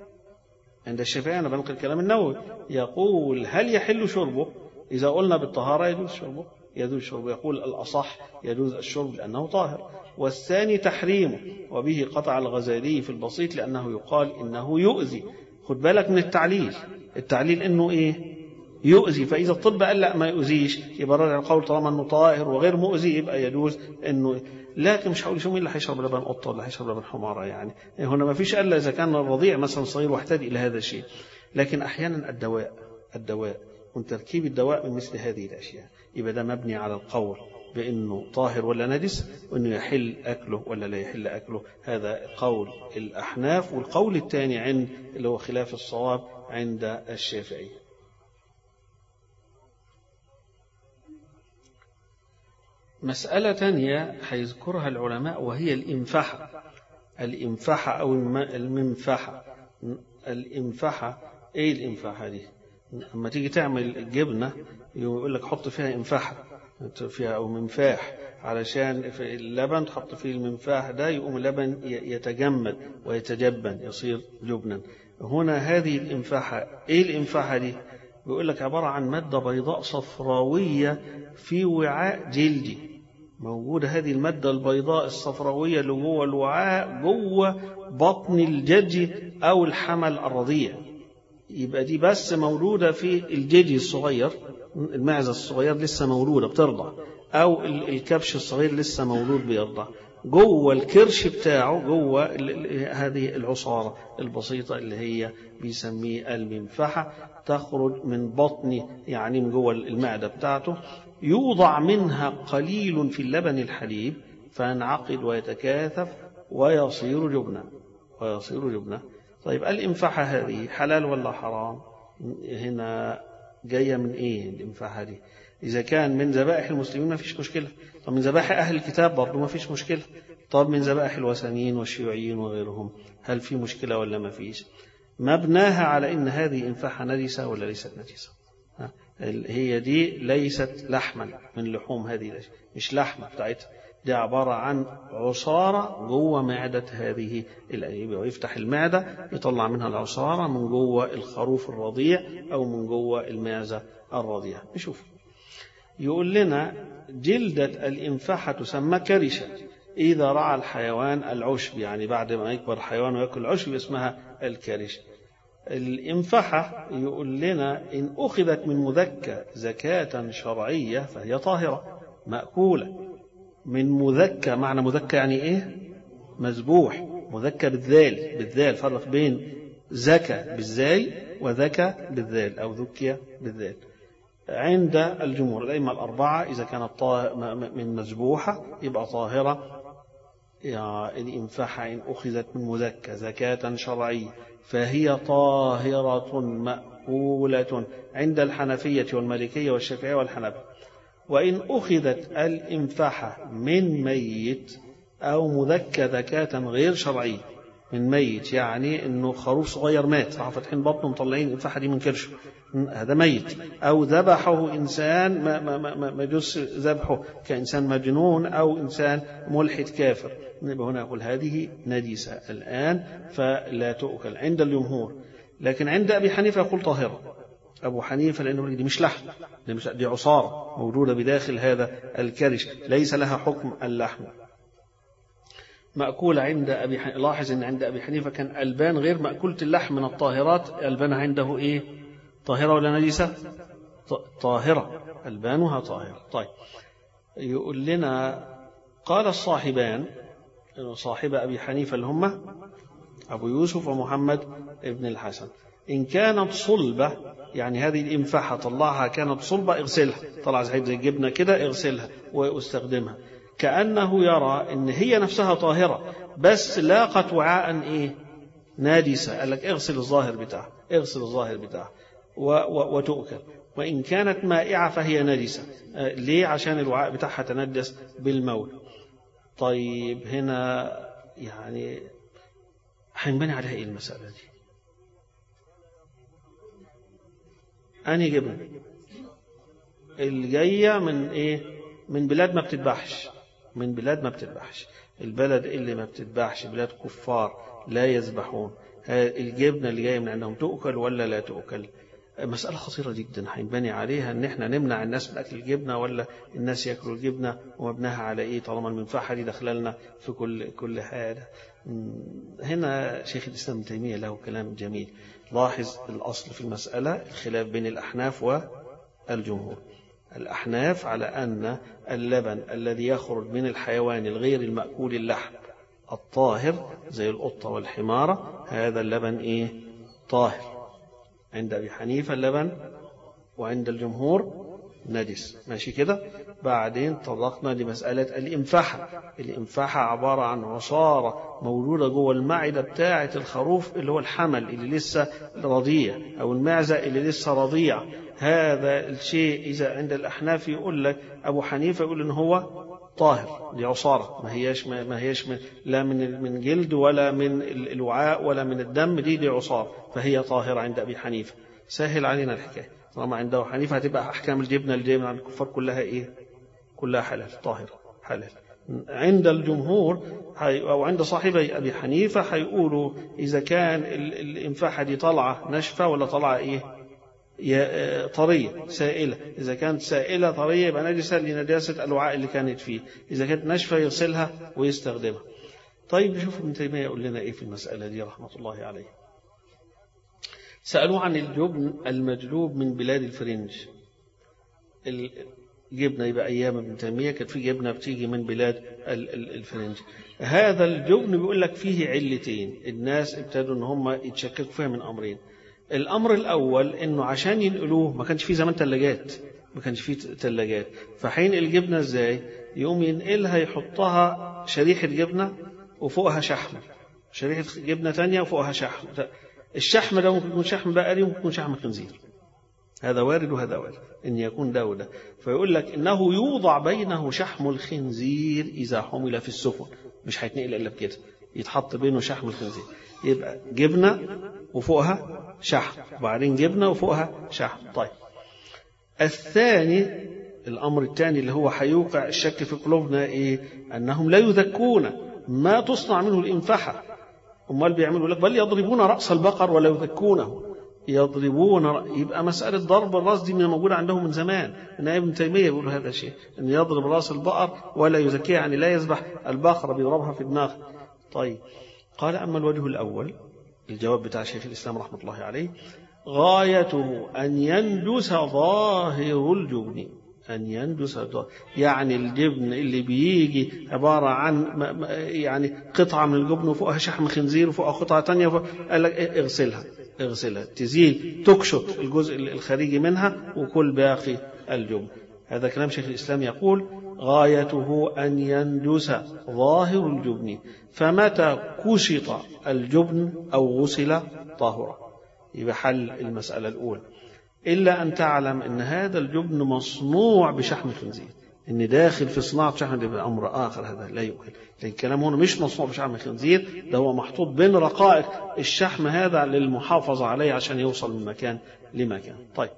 عند الشافعي انا بنقل كلام النووي يقول هل يحل شربه إذا قلنا بالطهارة يجوز شربه يجوز شربه يقول الأصح يجوز الشرب لأنه طاهر والثاني تحريمه وبه قطع الغزالي في البسيط لأنه يقال إنه يؤذي خد بالك من التعليل التعليل إنه إيه يؤذي فإذا الطب قال لا ما يؤذيش يبقى راجع القول طالما إنه طاهر وغير مؤذي يبقى يجوز إنه لكن مش هقول شو مين اللي هيشرب لبن قطة ولا هيشرب لبن حمارة يعني هنا ما فيش إلا إذا كان الرضيع مثلا صغير واحتاج إلى هذا الشيء لكن أحيانا الدواء الدواء من تركيب الدواء من مثل هذه الأشياء يبقى ده مبني على القول بأنه طاهر ولا نجس وأنه يحل أكله ولا لا يحل أكله هذا قول الأحناف والقول الثاني عند اللي هو خلاف الصواب عند الشافعي مسألة ثانية هيذكرها العلماء وهي الإنفحة الإنفحة أو المنفحة الإنفحة إيه الإنفحة دي؟ لما تيجي تعمل الجبنة يقول لك حط فيها انفاح فيها أو منفاح علشان في اللبن تحط فيه المنفاح ده يقوم اللبن يتجمد ويتجبن يصير جبنا هنا هذه الانفاحة ايه الانفاحة دي بيقول لك عبارة عن مادة بيضاء صفراوية في وعاء جلدي موجودة هذه المادة البيضاء الصفراوية اللي جوه الوعاء جوه بطن الجدي أو الحمل الرضيع يبقى دي بس مولودة في الجدي الصغير المعزة الصغير لسه مولودة بترضع أو الكبش الصغير لسه مولود بيرضع جوه الكرش بتاعه جوه هذه العصارة البسيطة اللي هي بيسميه المنفحة تخرج من بطن يعني من جوه المعدة بتاعته يوضع منها قليل في اللبن الحليب فينعقد ويتكاثف ويصير جبنا ويصير جبنا طيب الإنفاحة هذه حلال ولا حرام هنا جاية من إيه الإنفاحة دي إذا كان من ذبائح المسلمين ما فيش مشكلة طب من ذبائح أهل الكتاب برضه ما فيش مشكلة طب من ذبائح الوثنيين والشيوعيين وغيرهم هل في مشكلة ولا ما فيش مبناها على إن هذه إنفاحة نجسة ولا ليست نجسة هي دي ليست لحما من لحوم هذه الأشياء مش لحمة بتاعتها دي عبارة عن عصارة جوه معدة هذه الأنيبة ويفتح المعدة يطلع منها العصارة من جوه الخروف الرضيع أو من جوه المعزة الرضيعة نشوف يقول لنا جلدة الإنفاحة تسمى كرشة إذا رعى الحيوان العشب يعني بعد ما يكبر الحيوان ويأكل العشب اسمها الكرشة الإنفحة يقول لنا إن أخذت من مذكى زكاة شرعية فهي طاهرة مأكولة من مذكى معنى مذكى يعني إيه مذبوح مذكى بالذال بالذال فرق بين زكى بالزاي وذكى بالذال أو ذكي بالذال عند الجمهور الأئمة الأربعة إذا كانت من مذبوحة يبقى طاهرة الإنفاح إن أخذت من مذكى زكاة شرعية فهي طاهرة مأكولة عند الحنفية والمالكية والشافعية والحنبل وإن أخذت الإنفاحة من ميت أو مذكى ذكاة غير شرعية من ميت يعني انه خروف صغير مات راحوا فاتحين بطنه مطلعين الانفاحه دي من كرشه هذا ميت او ذبحه انسان ما ما ما, ما يجوز ذبحه كانسان مجنون او انسان ملحد كافر يبقى هنا يقول هذه نجسه الان فلا تؤكل عند الجمهور لكن عند ابي حنيفه يقول طاهره أبو حنيفة لأنه دي مش لحم دي, مش دي عصارة موجودة بداخل هذا الكرش ليس لها حكم اللحم مأكولة عند أبي حنيفة لاحظ أن عند أبي حنيفة كان ألبان غير مأكولة اللحم من الطاهرات ألبان عنده إيه طاهرة ولا نجسة طاهرة ألبانها طاهرة طيب يقول لنا قال الصاحبان صاحب أبي حنيفة اللي هم أبو يوسف ومحمد ابن الحسن إن كانت صلبة يعني هذه الإنفاحة طلعها كانت صلبة اغسلها طلع زي الجبنة كده اغسلها واستخدمها كأنه يرى أن هي نفسها طاهرة بس لاقت وعاء إيه نادسة قال لك اغسل الظاهر بتاعها اغسل الظاهر بتاعها وتؤكل وإن كانت مائعة فهي نجسة ليه عشان الوعاء بتاعها تندس بالمول طيب هنا يعني هنبني عليها ايه المسألة دي أنهي جبنة الجاية من ايه من بلاد ما بتذبحش من بلاد ما بتذبحش البلد اللي ما بتذبحش بلاد كفار لا يذبحون الجبنة اللي جاية من عندهم تؤكل ولا لا تؤكل مسألة خطيرة جدا هينبني عليها ان احنا نمنع الناس من اكل الجبنة ولا الناس ياكلوا الجبنة ومبناها على ايه طالما المنفعة دي دخلنا في كل كل حاجة هنا شيخ الاسلام ابن تيمية له كلام جميل لاحظ الاصل في المسألة الخلاف بين الاحناف والجمهور الأحناف على أن اللبن الذي يخرج من الحيوان الغير المأكول اللحم الطاهر زي القطة والحمارة هذا اللبن إيه طاهر عند أبي حنيفة اللبن وعند الجمهور نجس ماشي كده بعدين طرقنا لمسألة الإنفاحة الإنفاحة عبارة عن عصارة موجودة جوه المعدة بتاعة الخروف اللي هو الحمل اللي لسه رضيع أو المعزة اللي لسه رضيع هذا الشيء إذا عند الأحناف يقول لك أبو حنيفة يقول إن هو طاهر دي عصارة ما هياش ما هياش من لا من من جلد ولا من الوعاء ولا من الدم دي دي عصارة فهي طاهرة عند أبي حنيفة سهل علينا الحكاية طالما عند أبو حنيفة هتبقى أحكام الجبنة اللي جاية من عند الكفار كلها إيه؟ كلها حلال طاهرة حلال عند الجمهور أو عند صاحبي أبي حنيفة هيقولوا إذا كان الإنفاحة دي طالعة ناشفة ولا طالعة إيه؟ طرية سائلة إذا كانت سائلة طرية يبقى نجسة لنجاسة الوعاء اللي كانت فيه إذا كانت ناشفة يغسلها ويستخدمها طيب نشوف ابن تيمية يقول لنا إيه في المسألة دي رحمة الله عليه سألوه عن الجبن المجلوب من بلاد الفرنج الجبنة يبقى أيام ابن تيمية كانت في جبنة بتيجي من بلاد الفرنج هذا الجبن بيقول لك فيه علتين الناس ابتدوا ان هم يتشككوا فيها من أمرين الأمر الأول إنه عشان ينقلوه ما كانش فيه زمان ثلاجات ما كانش فيه ثلاجات فحين الجبنة إزاي يقوم ينقلها يحطها شريحة جبنة وفوقها شحم شريحة جبنة تانية وفوقها شحم الشحم ده ممكن يكون شحم بقري وممكن يكون شحم خنزير هذا وارد وهذا وارد إن يكون ده وده فيقول لك إنه يوضع بينه شحم الخنزير إذا حمل في السفن مش هيتنقل إلا بكده يتحط بينه شحم الخنزير يبقى جبنة وفوقها شحم وبعدين جبنة وفوقها شحم طيب الثاني الأمر الثاني اللي هو هيوقع الشك في قلوبنا إيه أنهم لا يذكون ما تصنع منه الإنفحة أمال بيعملوا لك بل يضربون رأس البقر ولا يذكونه يضربون يبقى مسألة ضرب الراس دي من موجودة عندهم من زمان إن ابن تيمية يقول هذا الشيء أن يضرب رأس البقر ولا يزكيها يعني لا يذبح البقرة بيضربها في دماغه طيب قال أما الوجه الأول الجواب بتاع شيخ الإسلام رحمة الله عليه غايته أن يندس ظاهر الجبن أن يندس يعني الجبن اللي بيجي عبارة عن يعني قطعة من الجبن وفوقها شحم خنزير وفوقها قطعة تانية قال لك اغسلها اغسلها تزيل تكشط الجزء الخارجي منها وكل باقي الجبن هذا كلام شيخ الإسلام يقول غايته أن يندس ظاهر الجبن فمتى كشط الجبن أو غسل طاهرا يبقى حل المسألة الأولى إلا أن تعلم أن هذا الجبن مصنوع بشحم الخنزير إن داخل في صناعة شحم ده أمر آخر هذا لا يؤكل لكن الكلام هنا مش مصنوع بشحم الخنزير ده هو محطوط بين رقائق الشحم هذا للمحافظة عليه عشان يوصل من مكان لمكان طيب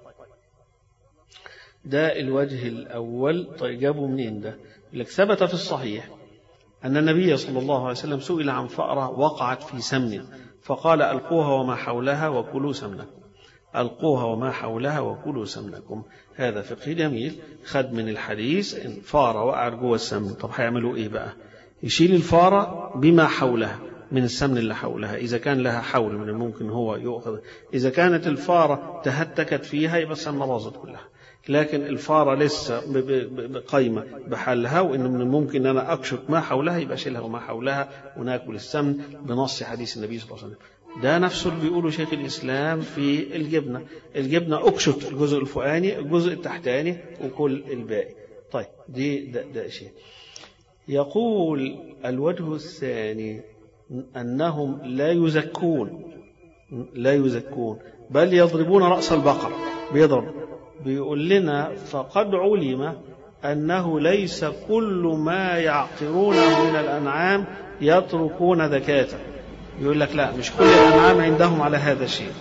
ده الوجه الأول طيب جابوا منين ده لك ثبت في الصحيح أن النبي صلى الله عليه وسلم سئل عن فأرة وقعت في سمن فقال ألقوها وما حولها وكلوا سمنكم ألقوها وما حولها وكلوا سمنكم هذا فقه جميل خد من الحديث إن فارة وقعت جوه السمن طب هيعملوا إيه بقى يشيل الفارة بما حولها من السمن اللي حولها إذا كان لها حول من الممكن هو يؤخذ إذا كانت الفارة تهتكت فيها يبقى السمنة باظت كلها لكن الفارة لسه قايمة بحالها وإن من الممكن أن أنا أكشط ما حولها يبقى شيلها وما حولها وناكل السمن بنص حديث النبي صلى الله عليه وسلم ده نفسه اللي بيقوله شيخ الإسلام في الجبنة الجبنة أكشط الجزء الفوقاني الجزء التحتاني وكل الباقي طيب دي ده, ده شيء يقول الوجه الثاني أنهم لا يزكون لا يزكون بل يضربون رأس البقر بيضرب بيقول لنا فقد علم أنه ليس كل ما يعقرونه من الأنعام يتركون زكاته يقول لك لا مش كل الأنعام عندهم على هذا الشيء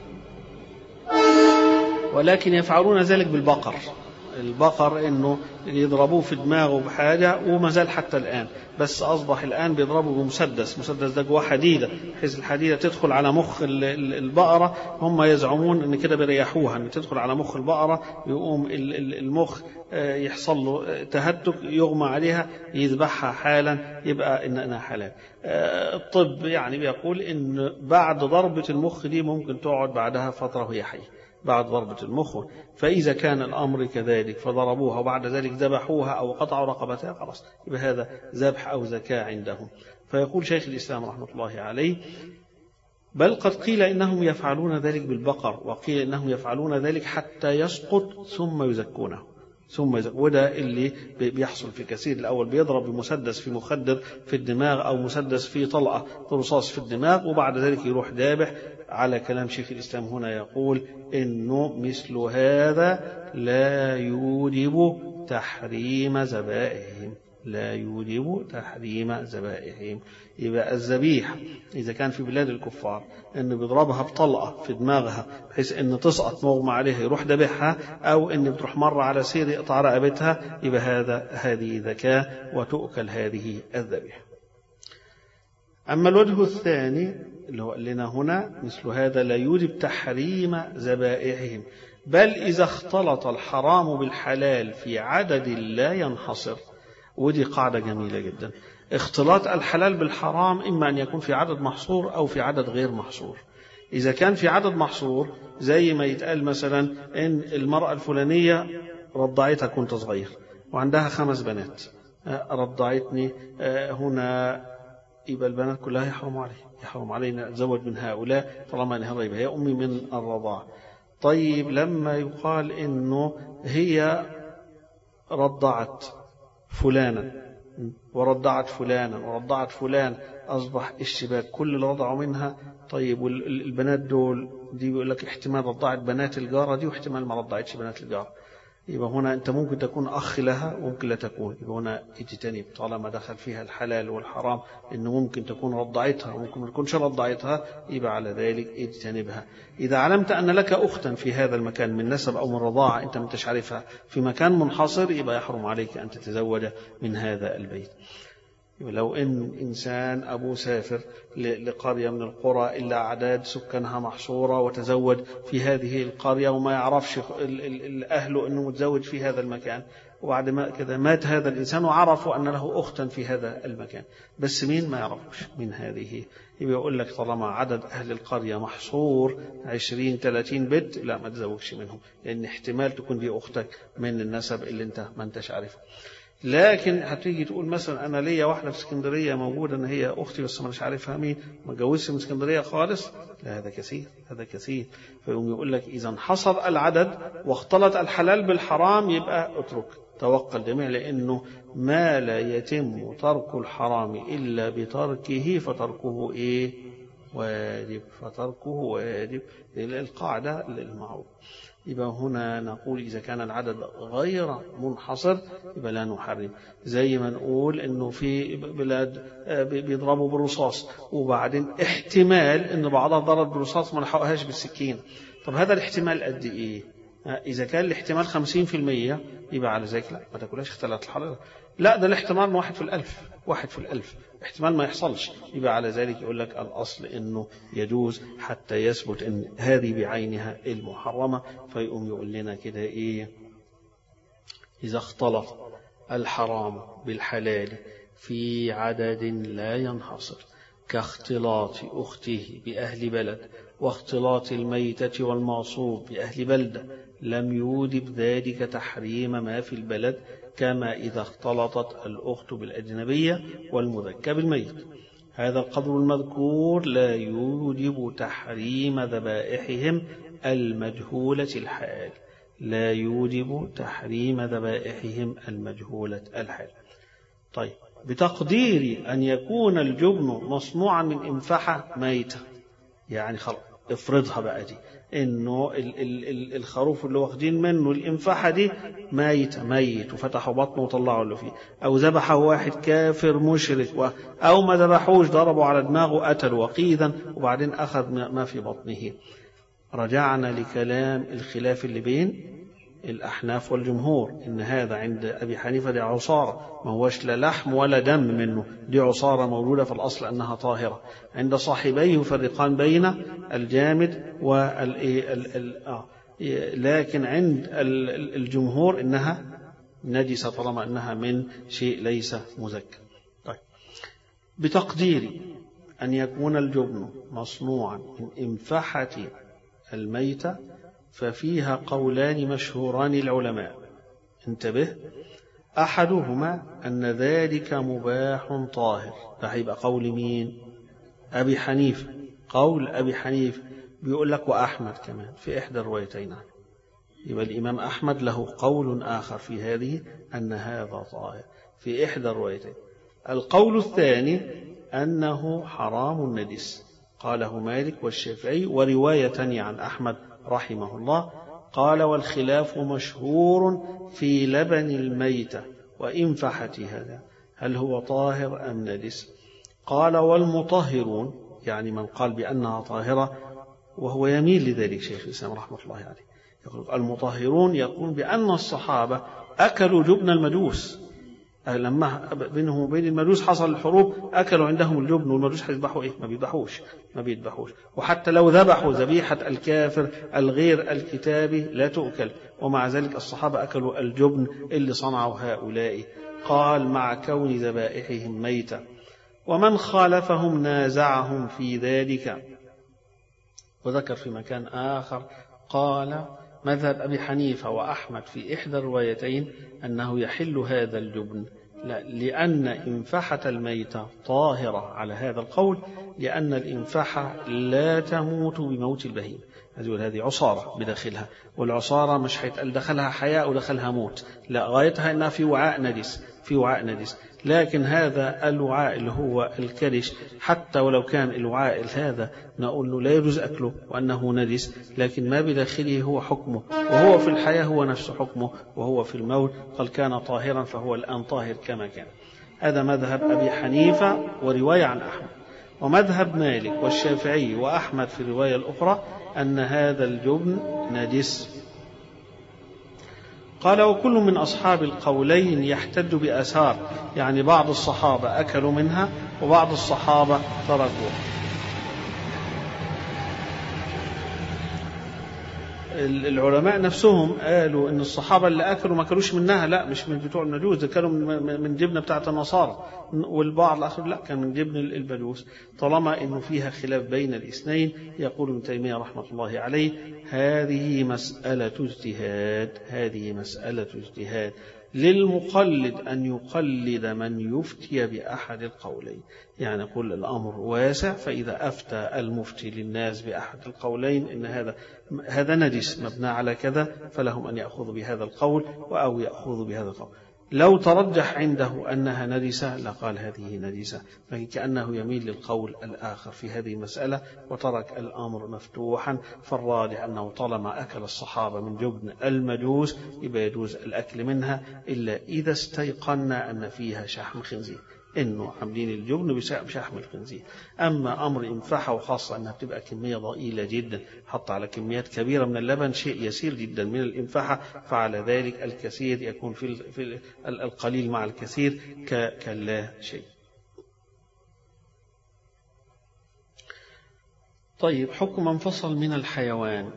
ولكن يفعلون ذلك بالبقر البقر انه يضربوه في دماغه بحاجه وما زال حتى الان بس اصبح الان بيضربوا بمسدس مسدس ده جواه حديده بحيث الحديده تدخل على مخ البقره هم يزعمون ان كده بيريحوها ان تدخل على مخ البقره يقوم المخ يحصل له تهتك يغمى عليها يذبحها حالا يبقى انها حلال الطب يعني بيقول ان بعد ضربه المخ دي ممكن تقعد بعدها فتره وهي حيه بعد ضربة المخ فإذا كان الأمر كذلك فضربوها وبعد ذلك ذبحوها أو قطعوا رقبتها خلاص يبقى هذا ذبح أو زكاة عندهم فيقول شيخ الإسلام رحمة الله عليه بل قد قيل إنهم يفعلون ذلك بالبقر وقيل إنهم يفعلون ذلك حتى يسقط ثم يزكونه ثم يزك وده اللي بيحصل في كثير الأول بيضرب بمسدس في مخدر في الدماغ أو مسدس في طلقة رصاص في الدماغ وبعد ذلك يروح ذابح على كلام شيخ الإسلام هنا يقول إنه مثل هذا لا يوجب تحريم ذبائحهم لا يوجب تحريم ذبائحهم يبقى الذبيحة إذا كان في بلاد الكفار إنه بيضربها بطلقة في دماغها بحيث إن تسقط مغمى عليها يروح ذبحها أو إن بتروح مرة على سير يقطع رقبتها يبقى هذا هذه ذكاء وتؤكل هذه الذبيحة أما الوجه الثاني اللي هو قال لنا هنا مثل هذا لا يوجب تحريم ذبائحهم بل إذا اختلط الحرام بالحلال في عدد لا ينحصر ودي قاعدة جميلة جدا اختلاط الحلال بالحرام إما أن يكون في عدد محصور أو في عدد غير محصور إذا كان في عدد محصور زي ما يتقال مثلا إن المرأة الفلانية رضعتها كنت صغير وعندها خمس بنات رضعتني هنا يبقى البنات كلها يحرم علي يحرم علينا أتزوج من هؤلاء طالما أنها ريبة هي أمي من الرضاعة طيب لما يقال إنه هي رضعت فلانا ورضعت فلانا ورضعت فلان أصبح الشباك كل اللي رضعوا منها طيب والبنات دول دي بيقول لك احتمال رضعت بنات الجارة دي واحتمال ما رضعتش بنات الجارة يبقى هنا أنت ممكن تكون أخ لها وممكن لا تكون يبقى هنا اجتنب طالما دخل فيها الحلال والحرام إنه ممكن تكون رضعتها وممكن ما تكونش رضعتها يبقى على ذلك اجتنبها إذا علمت أن لك أختا في هذا المكان من نسب أو من رضاعة أنت ما انتش عارفها في مكان منحصر يبقى يحرم عليك أن تتزوج من هذا البيت لو إن إنسان أبوه سافر لقرية من القرى إلا أعداد سكانها محصورة وتزوج في هذه القرية وما يعرفش أهله أنه متزوج في هذا المكان وبعد ما كذا مات هذا الإنسان وعرفوا أن له أختا في هذا المكان بس مين ما يعرفوش من هذه يبقى يقول لك طالما عدد أهل القرية محصور عشرين ثلاثين بنت لا ما تزوجش منهم لأن احتمال تكون دي أختك من النسب اللي أنت ما أنتش عارفه لكن هتيجي تقول مثلا انا ليا واحده في اسكندريه موجوده ان هي اختي بس مش عارفها مين ما اتجوزش من اسكندريه خالص لا هذا كثير هذا كثير فيقوم يقول لك اذا انحصر العدد واختلط الحلال بالحرام يبقى اترك توقع الجميع لانه ما لا يتم ترك الحرام الا بتركه فتركه ايه واجب فتركه واجب القاعده للمعروف يبقى هنا نقول إذا كان العدد غير منحصر يبقى لا نحرم زي ما نقول إنه في بلاد بيضربوا بالرصاص وبعدين احتمال إن بعضها ضرب بالرصاص ما لحقهاش بالسكين طب هذا الاحتمال قد إيه؟ إذا كان الاحتمال 50% يبقى على ذلك لا ما تاكلهاش اختلاط الحرارة لا ده الاحتمال واحد في الألف واحد في الألف احتمال ما يحصلش يبقى على ذلك يقول لك الأصل أنه يجوز حتى يثبت أن هذه بعينها المحرمة فيقوم يقول لنا كده إيه إذا اختلط الحرام بالحلال في عدد لا ينحصر كاختلاط أخته بأهل بلد واختلاط الميتة والمعصوب بأهل بلدة لم يوجب ذلك تحريم ما في البلد كما إذا اختلطت الأخت بالأجنبية والمذكى بالميت هذا القدر المذكور لا يوجب تحريم ذبائحهم المجهولة الحال لا يوجب تحريم ذبائحهم المجهولة الحال طيب بتقدير أن يكون الجبن مصنوعا من إنفحة ميتة يعني خلاص افرضها بقى دي انه ال ال ال الخروف اللي واخدين منه الانفحه دي ميت ميت وفتحوا بطنه وطلعوا اللي فيه او ذبحه واحد كافر مشرك و او ما ذبحوش ضربوا على دماغه قتلوا وقيدا وبعدين اخذ ما في بطنه رجعنا لكلام الخلاف اللي بين الأحناف والجمهور إن هذا عند أبي حنيفة دي عصارة ما هوش لا لحم ولا دم منه دي عصارة موجودة في الأصل أنها طاهرة عند صاحبيه يفرقان بين الجامد وال آه لكن عند الجمهور إنها نجسة طالما أنها من شيء ليس مزكى طيب بتقدير أن يكون الجبن مصنوعا من إنفحة الميتة ففيها قولان مشهوران العلماء انتبه أحدهما أن ذلك مباح طاهر ده هيبقى قول مين أبي حنيفة قول أبي حنيفة بيقول لك وأحمد كمان في إحدى الروايتين يبقى الإمام أحمد له قول آخر في هذه أن هذا طاهر في إحدى الروايتين القول الثاني أنه حرام النجس قاله مالك والشافعي ورواية تانية عن أحمد رحمه الله قال والخلاف مشهور في لبن الميتة وإنفحتها هل هو طاهر أم نجس قال والمطهرون يعني من قال بأنها طاهرة وهو يميل لذلك شيخ الإسلام رحمة الله عليه يقول المطهرون يقول بأن الصحابة أكلوا جبن المجوس لما بينهم وبين المجوس حصل الحروب اكلوا عندهم الجبن والمجوس هيذبحوا ايه؟ ما بيذبحوش ما بيذبحوش وحتى لو ذبحوا ذبيحه الكافر الغير الكتابي لا تؤكل ومع ذلك الصحابه اكلوا الجبن اللي صنعوا هؤلاء قال مع كون ذبائحهم ميته ومن خالفهم نازعهم في ذلك وذكر في مكان اخر قال مذهب أبي حنيفة وأحمد في إحدى الروايتين أنه يحل هذا الجبن لا لأن إنفحة الميتة طاهرة على هذا القول لأن الإنفحة لا تموت بموت البهيمة هذه عصارة بداخلها والعصارة مش هيتقال دخلها حياة ودخلها موت لا غايتها أنها في وعاء نجس في وعاء نجس لكن هذا الوعاء اللي هو الكرش حتى ولو كان الوعاء هذا نقول له لا يجوز أكله وأنه نجس لكن ما بداخله هو حكمه وهو في الحياة هو نفس حكمه وهو في الموت قال كان طاهرا فهو الآن طاهر كما كان هذا مذهب أبي حنيفة ورواية عن أحمد ومذهب مالك والشافعي وأحمد في الرواية الأخرى أن هذا الجبن نجس قال وكل من أصحاب القولين يحتج بآثار يعني بعض الصحابة أكلوا منها وبعض الصحابة تركوها العلماء نفسهم قالوا ان الصحابه اللي اكلوا ما كانوش منها لا مش من بتوع المجوس ده كانوا من جبنه بتاعه النصارى والبعض الاخر لا كان من جبن البدوس طالما انه فيها خلاف بين الاثنين يقول ابن تيميه رحمه الله عليه هذه مساله اجتهاد هذه مساله اجتهاد للمقلد أن يقلد من يفتي بأحد القولين يعني يقول الأمر واسع فإذا أفتى المفتي للناس بأحد القولين إن هذا هذا نجس مبنى على كذا فلهم أن يأخذوا بهذا القول أو يأخذوا بهذا القول لو ترجح عنده أنها نجسة لقال هذه نجسة كأنه يميل للقول الآخر في هذه المسألة وترك الأمر مفتوحا فالراجح أنه طالما أكل الصحابة من جبن المجوس يبقى يجوز الأكل منها إلا إذا استيقنا أن فيها شحم خنزير انه عاملين الجبن بشحم الخنزير اما امر انفحه وخاصه انها بتبقى كميه ضئيله جدا حط على كميات كبيره من اللبن شيء يسير جدا من الانفحه فعلى ذلك الكثير يكون في في القليل مع الكثير كلا شيء طيب حكم من فصل من الحيوان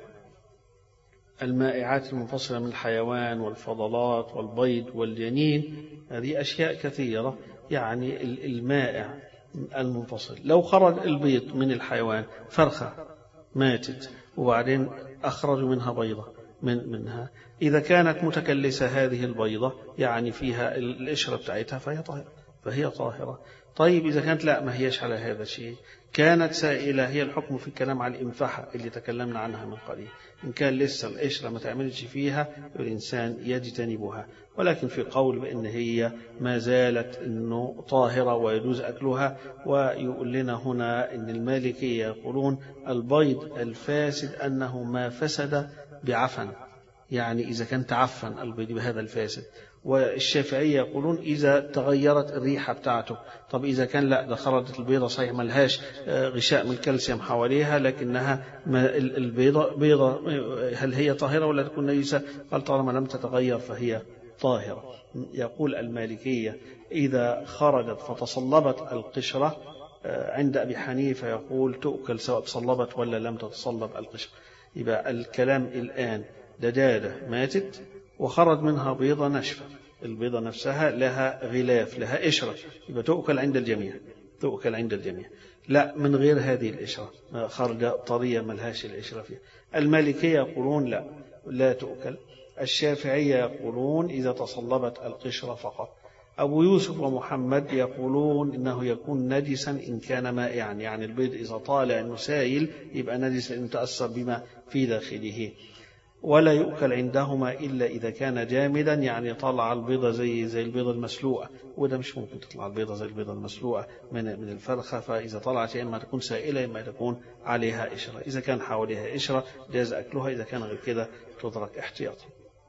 المائعات المنفصلة من الحيوان والفضلات والبيض والجنين هذه أشياء كثيرة يعني المائع المنفصل لو خرج البيض من الحيوان فرخة ماتت وبعدين أخرجوا منها بيضة من منها إذا كانت متكلسة هذه البيضة يعني فيها القشرة بتاعتها فهي طاهرة فهي طاهرة طيب إذا كانت لا ما هيش على هذا الشيء كانت سائلة هي الحكم في الكلام على الإنفحة اللي تكلمنا عنها من قليل إن كان لسه القشرة ما تعملش فيها الإنسان يجتنبها ولكن في قول بأن هي ما زالت أنه طاهرة ويجوز أكلها ويقول لنا هنا أن المالكية يقولون البيض الفاسد أنه ما فسد بعفن يعني إذا كان تعفن البيض بهذا الفاسد والشافعية يقولون إذا تغيرت الريحة بتاعته طب إذا كان لا ده خرجت البيضة صحيح ملهاش غشاء من الكالسيوم حواليها لكنها البيضة بيضة هل هي طاهرة ولا تكون نجسة قال طالما لم تتغير فهي طاهرة يقول المالكية إذا خرجت فتصلبت القشرة عند أبي حنيفة يقول تؤكل سواء تصلبت ولا لم تتصلب القشرة يبقى الكلام الآن دجاجة ماتت وخرج منها بيضة ناشفة البيضة نفسها لها غلاف لها قشرة يبقى تؤكل عند الجميع تؤكل عند الجميع لا من غير هذه القشرة خرجة طرية ملهاش القشرة فيها المالكية يقولون لا لا تؤكل الشافعية يقولون إذا تصلبت القشرة فقط أبو يوسف ومحمد يقولون إنه يكون نجسا إن كان مائعا يعني البيض إذا طالع إنه سائل يبقى نجس إن تأثر بما في داخله ولا يؤكل عندهما إلا إذا كان جامدا يعني طلع البيضة زي زي البيضة المسلوقة وده مش ممكن تطلع البيضة زي البيضة المسلوقة من من الفرخة فإذا طلعت يا إما تكون سائلة إما تكون عليها قشرة إذا كان حواليها قشرة جاز أكلها إذا كان غير كده تترك احتياطا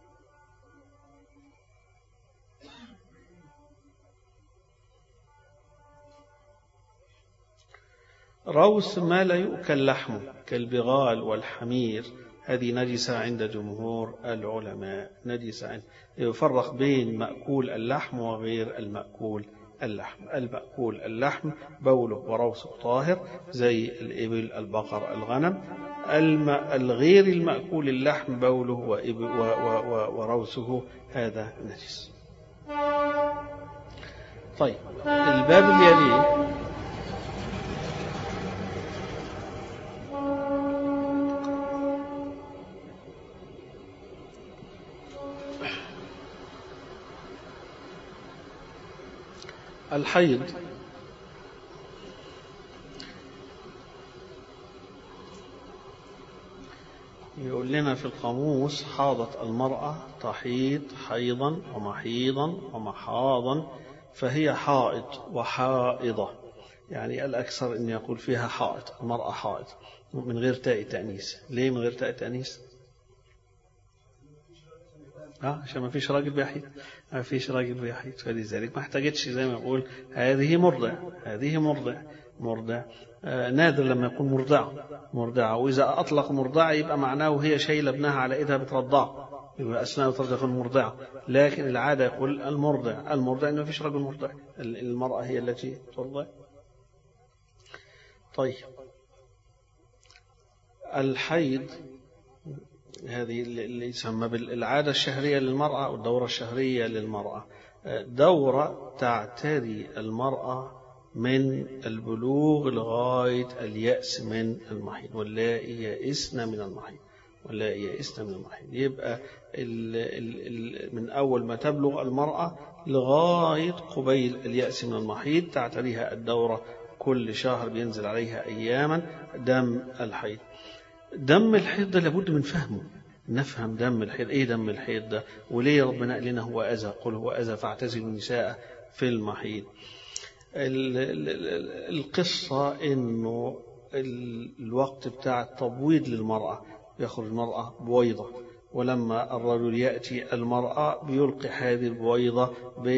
روث ما لا يؤكل لحمه كالبغال والحمير هذه نجسة عند جمهور العلماء نجسة عند يفرق بين مأكول اللحم وغير المأكول اللحم المأكول اللحم بوله وروثه طاهر زي الإبل البقر الغنم الم... الغير المأكول اللحم بوله وإب... و... و... وروثه هذا نجس طيب الباب اللي يليه الحيض يقول لنا في القاموس حاضت المرأة تحيض حيضا ومحيضا ومحاضا فهي حائض وحائضة يعني الأكثر أن يقول فيها حائط المرأة حائض من غير تاء تأنيس ليه من غير تاء تأنيس اه عشان ما فيش راجل بيحيد ما فيش راجل بيحيد فلذلك ما احتاجتش زي ما يقول هذه مرضع هذه مرضع مرضع آه نادر لما يكون مرضعة مرضعة وإذا أطلق مرضعة يبقى معناه هي شايلة ابنها على إيدها بترضعه يبقى أثناء تكون مرضعة لكن العادة يقول المرضع المرضع إنه فيش رجل مرضع المرأة هي التي ترضع طيب الحيض هذه اللي يسمى بالعادة الشهرية للمرأة أو الدورة الشهرية للمرأة دورة تعتري المرأة من البلوغ لغاية اليأس من المحيض واللائي يئسن من المحيض واللائي يئسن من المحيض يبقى ال ال ال من أول ما تبلغ المرأة لغاية قبيل اليأس من المحيض تعتريها الدورة كل شهر بينزل عليها أياما دم الحيض دم الحيض ده لابد من فهمه نفهم دم الحيض ايه دم الحيض ده وليه ربنا قال لنا هو اذى قل هو اذى فاعتزلوا النساء في المحيض القصة انه الوقت بتاع التبويض للمرأة يخرج المرأة بويضة ولما الرجل يأتي المرأة بيلقي هذه البويضة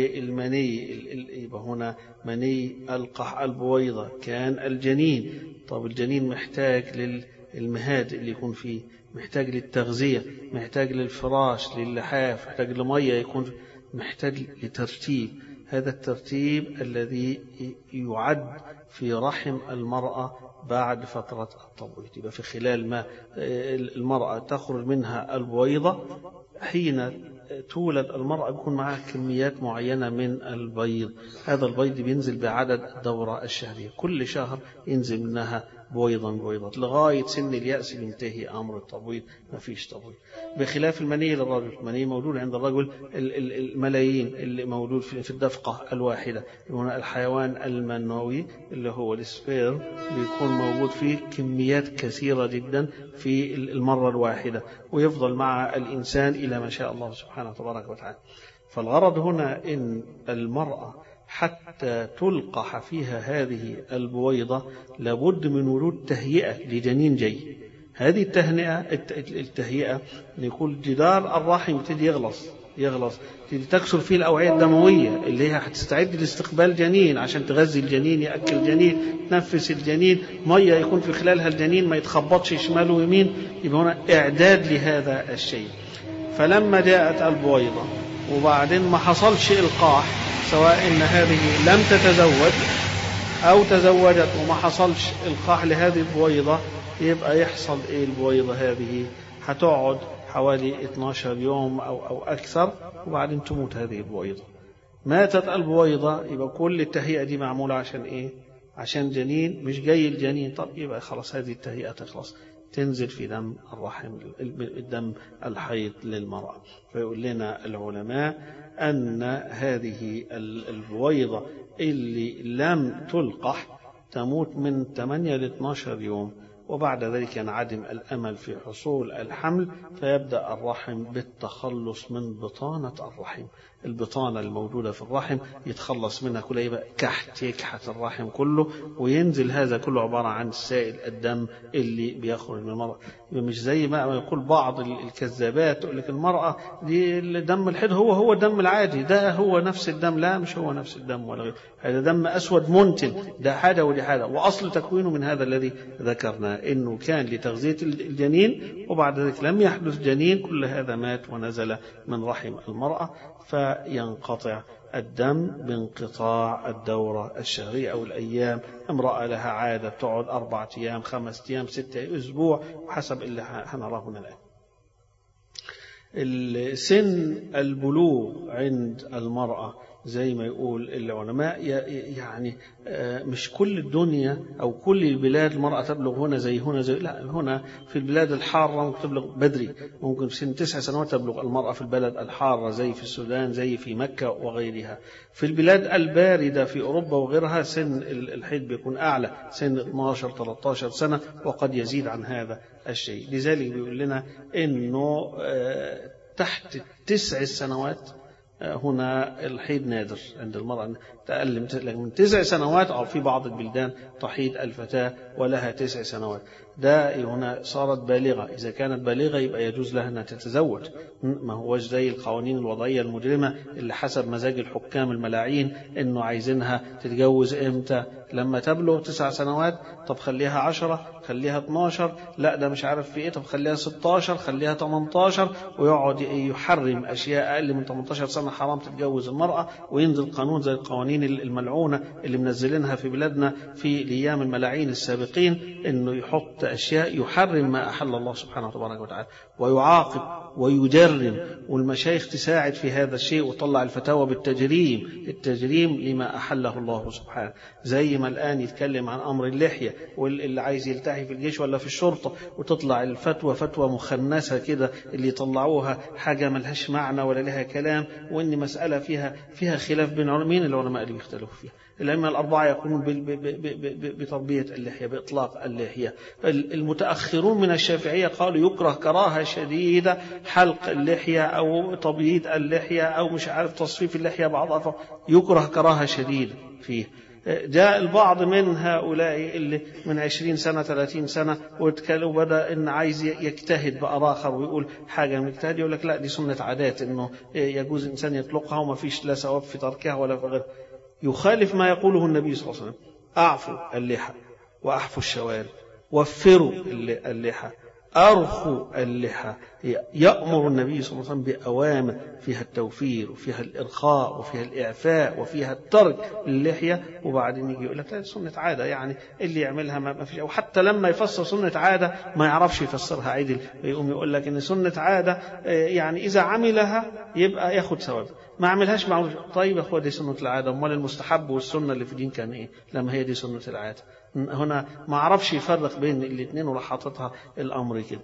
بالمني يبقى هنا مني ألقح البويضة كان الجنين طب الجنين محتاج للمهاد اللي يكون فيه محتاج للتغذية محتاج للفراش للحاف محتاج لمية يكون محتاج لترتيب هذا الترتيب الذي يعد في رحم المرأة بعد فترة التبويض يبقى في خلال ما المرأة تخرج منها البويضة حين تولد المرأة بيكون معها كميات معينة من البيض هذا البيض بينزل بعدد الدورة الشهرية كل شهر ينزل منها بويضا بويضات لغاية سن اليأس بينتهي أمر التبويض ما فيش تبويض بخلاف المني للرجل المني موجود عند الرجل الملايين اللي موجود في الدفقة الواحدة هنا الحيوان المنوي اللي هو السبير بيكون موجود فيه كميات كثيرة جدا في المرة الواحدة ويفضل مع الإنسان إلى ما شاء الله سبحانه تبارك وتعالى فالغرض هنا إن المرأة حتى تلقح فيها هذه البويضة لابد من وجود تهيئة لجنين جاي هذه التهنئة التهيئة يقول جدار الرحم يبتدي يغلص يغلص تبتدي تكسر فيه الأوعية الدموية اللي هي هتستعد لاستقبال جنين عشان تغذي الجنين يأكل الجنين تنفس الجنين مية يكون في خلالها الجنين ما يتخبطش شمال ويمين يبقى هنا إعداد لهذا الشيء فلما جاءت البويضة وبعدين ما حصلش إلقاح سواء إن هذه لم تتزوج أو تزوجت وما حصلش إلقاح لهذه البويضة يبقى يحصل إيه البويضة هذه هتقعد حوالي 12 يوم أو أو أكثر وبعدين تموت هذه البويضة ماتت البويضة يبقى كل التهيئة دي معمولة عشان إيه عشان جنين مش جاي الجنين طب يبقى خلاص هذه التهيئة تخلص تنزل في دم الرحم الدم الحيض للمرأة فيقول لنا العلماء أن هذه البويضة اللي لم تلقح تموت من 8 ل 12 يوم وبعد ذلك ينعدم الأمل في حصول الحمل فيبدأ الرحم بالتخلص من بطانة الرحم البطانة الموجودة في الرحم يتخلص منها كلها يبقى كحت يكحت الرحم كله وينزل هذا كله عبارة عن سائل الدم اللي بيخرج من المرأة مش زي ما يقول بعض الكذابات تقول لك المرأة دي الدم الحيض هو هو الدم العادي ده هو نفس الدم لا مش هو نفس الدم ولا غيره هذا دم أسود منتن ده حاجة ودي حاجة وأصل تكوينه من هذا الذي ذكرنا إنه كان لتغذية الجنين وبعد ذلك لم يحدث جنين كل هذا مات ونزل من رحم المرأة فينقطع الدم بانقطاع الدورة الشهرية أو الأيام امرأة لها عادة تقعد أربعة أيام خمسة أيام ستة أسبوع حسب اللي هنراه هنا الآن سن البلوغ عند المرأة زي ما يقول العلماء يعني مش كل الدنيا أو كل البلاد المرأة تبلغ هنا زي هنا زي لا هنا في البلاد الحارة ممكن تبلغ بدري ممكن في سن تسع سنوات تبلغ المرأة في البلد الحارة زي في السودان زي في مكة وغيرها في البلاد الباردة في أوروبا وغيرها سن الحيض بيكون أعلى سن 12 13 سنة وقد يزيد عن هذا الشيء لذلك بيقول لنا أنه تحت تسع سنوات هنا الحيض نادر عند المرأة تقل من تسع سنوات أو في بعض البلدان تحيض الفتاة ولها تسع سنوات ده هنا صارت بالغة إذا كانت بالغة يبقى يجوز لها أنها تتزوج ما هوش زي القوانين الوضعية المجرمة اللي حسب مزاج الحكام الملاعين إنه عايزينها تتجوز إمتى لما تبلغ تسع سنوات طب خليها عشرة خليها 12 لا ده مش عارف في ايه طب خليها 16 خليها 18 ويقعد يحرم اشياء اقل من 18 سنه حرام تتجوز المراه وينزل قانون زي القوانين الملعونه اللي منزلينها في بلادنا في الايام الملاعين السابقين انه يحط اشياء يحرم ما احل الله سبحانه وتبارك وتعالى ويعاقب ويجرم والمشايخ تساعد في هذا الشيء وتطلع الفتاوى بالتجريم التجريم لما أحله الله سبحانه زي ما الآن يتكلم عن أمر اللحية واللي عايز يلتحي في الجيش ولا في الشرطة وتطلع الفتوى فتوى مخنثة كده اللي يطلعوها حاجة ملهاش معنى ولا لها كلام وإن مسألة فيها فيها خلاف بين مين العلماء اللي بيختلفوا فيها الأئمة الأربعة يقولون بتربية اللحية بإطلاق اللحية المتأخرون من الشافعية قالوا يكره كراهة شديدة حلق اللحية أو تبييض اللحية أو مش عارف تصفيف اللحية بعضها يكره كراهة شديدة فيه جاء البعض من هؤلاء اللي من عشرين سنة ثلاثين سنة وبدأ إن عايز يجتهد بقى آخر ويقول حاجة من اجتهاد يقول لك لا دي سنة عادات إنه يجوز إنسان يطلقها وما فيش لا ثواب في تركها ولا في غيرها يخالف ما يقوله النبي صلى الله عليه وسلم أعفوا اللحى وأحفوا الشوارب وفروا اللحى أرخوا اللحى يأمر النبي صلى الله عليه وسلم بأوامر فيها التوفير وفيها الإرخاء وفيها الإعفاء وفيها الترك للحية وبعدين يجي يقول لك لا سنة عادة يعني اللي يعملها ما فيش أو حتى لما يفسر سنة عادة ما يعرفش يفسرها عدل يقوم يقول لك إن سنة عادة يعني إذا عملها يبقى ياخد ثواب ما عملهاش معروف طيب يا اخويا دي سنة العادة امال المستحب والسنة اللي في الدين كان ايه لما هي دي سنة العادة هنا ما عرفش يفرق بين الاثنين وراح حاططها الامر كده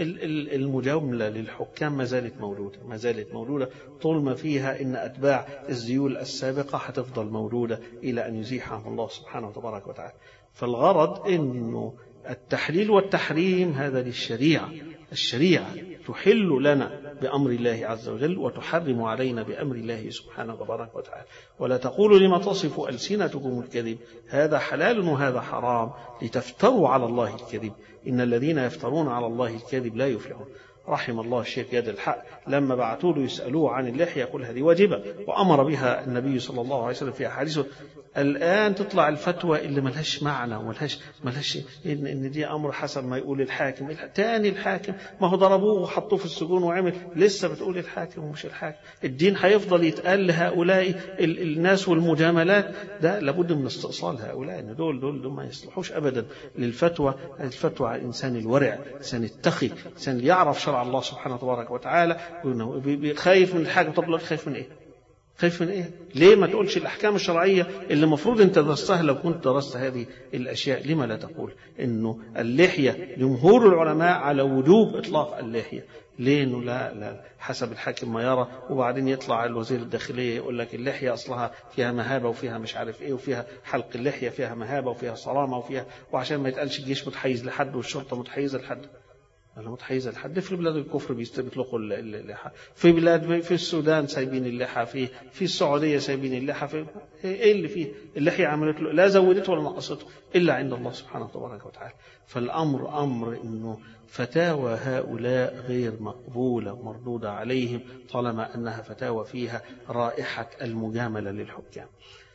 المجاملة للحكام ما زالت موجودة ما زالت موجودة طول ما فيها ان اتباع الزيول السابقة هتفضل موجودة الى ان يزيحهم الله سبحانه وتبارك وتعالى فالغرض انه التحليل والتحريم هذا للشريعة الشريعة تحل لنا بأمر الله عز وجل وتحرم علينا بأمر الله سبحانه وتبارك وتعالى ولا تقولوا لما تصف ألسنتكم الكذب هذا حلال وهذا حرام لتفتروا على الله الكذب إن الذين يفترون على الله الكذب لا يفلحون رحم الله الشيخ يد الحق لما بعثوا له يسألوه عن اللحية يقول هذه واجبة وأمر بها النبي صلى الله عليه وسلم في أحاديثه الآن تطلع الفتوى اللي ملهاش معنى وملهاش ملهاش إن, إن دي أمر حسب ما يقول الحاكم تاني الحاكم ما هو ضربوه وحطوه في السجون وعمل لسه بتقول الحاكم ومش الحاكم الدين هيفضل يتقال لهؤلاء ال الناس والمجاملات ده لابد من استئصال هؤلاء إن دول دول, دول ما يصلحوش أبدا للفتوى الفتوى على الإنسان الورع الإنسان التقي الإنسان اللي يعرف شرع الله سبحانه وتبارك وتعالى خايف من الحاكم طب خايف من إيه؟ خايف من ايه؟ ليه ما تقولش الاحكام الشرعيه اللي المفروض انت درستها لو كنت درست هذه الاشياء، لما لا تقول انه اللحيه جمهور العلماء على وجوب اطلاق اللحيه، ليه انه لا لا حسب الحاكم ما يرى وبعدين يطلع الوزير الداخليه يقول لك اللحيه اصلها فيها مهابه وفيها مش عارف ايه وفيها حلق اللحيه فيها مهابه وفيها صرامه وفيها وعشان ما يتقالش الجيش متحيز لحد والشرطه متحيزه لحد أنا متحيزة لحد في بلاد الكفر بيطلقوا اللحى في بلاد في السودان سايبين اللحى في في السعودية سايبين اللحى في إيه اللي فيه اللحية عملت له لا زودته ولا نقصته إلا عند الله سبحانه تبارك وتعالى فالأمر أمر إنه فتاوى هؤلاء غير مقبولة مردودة عليهم طالما أنها فتاوى فيها رائحة المجاملة للحكام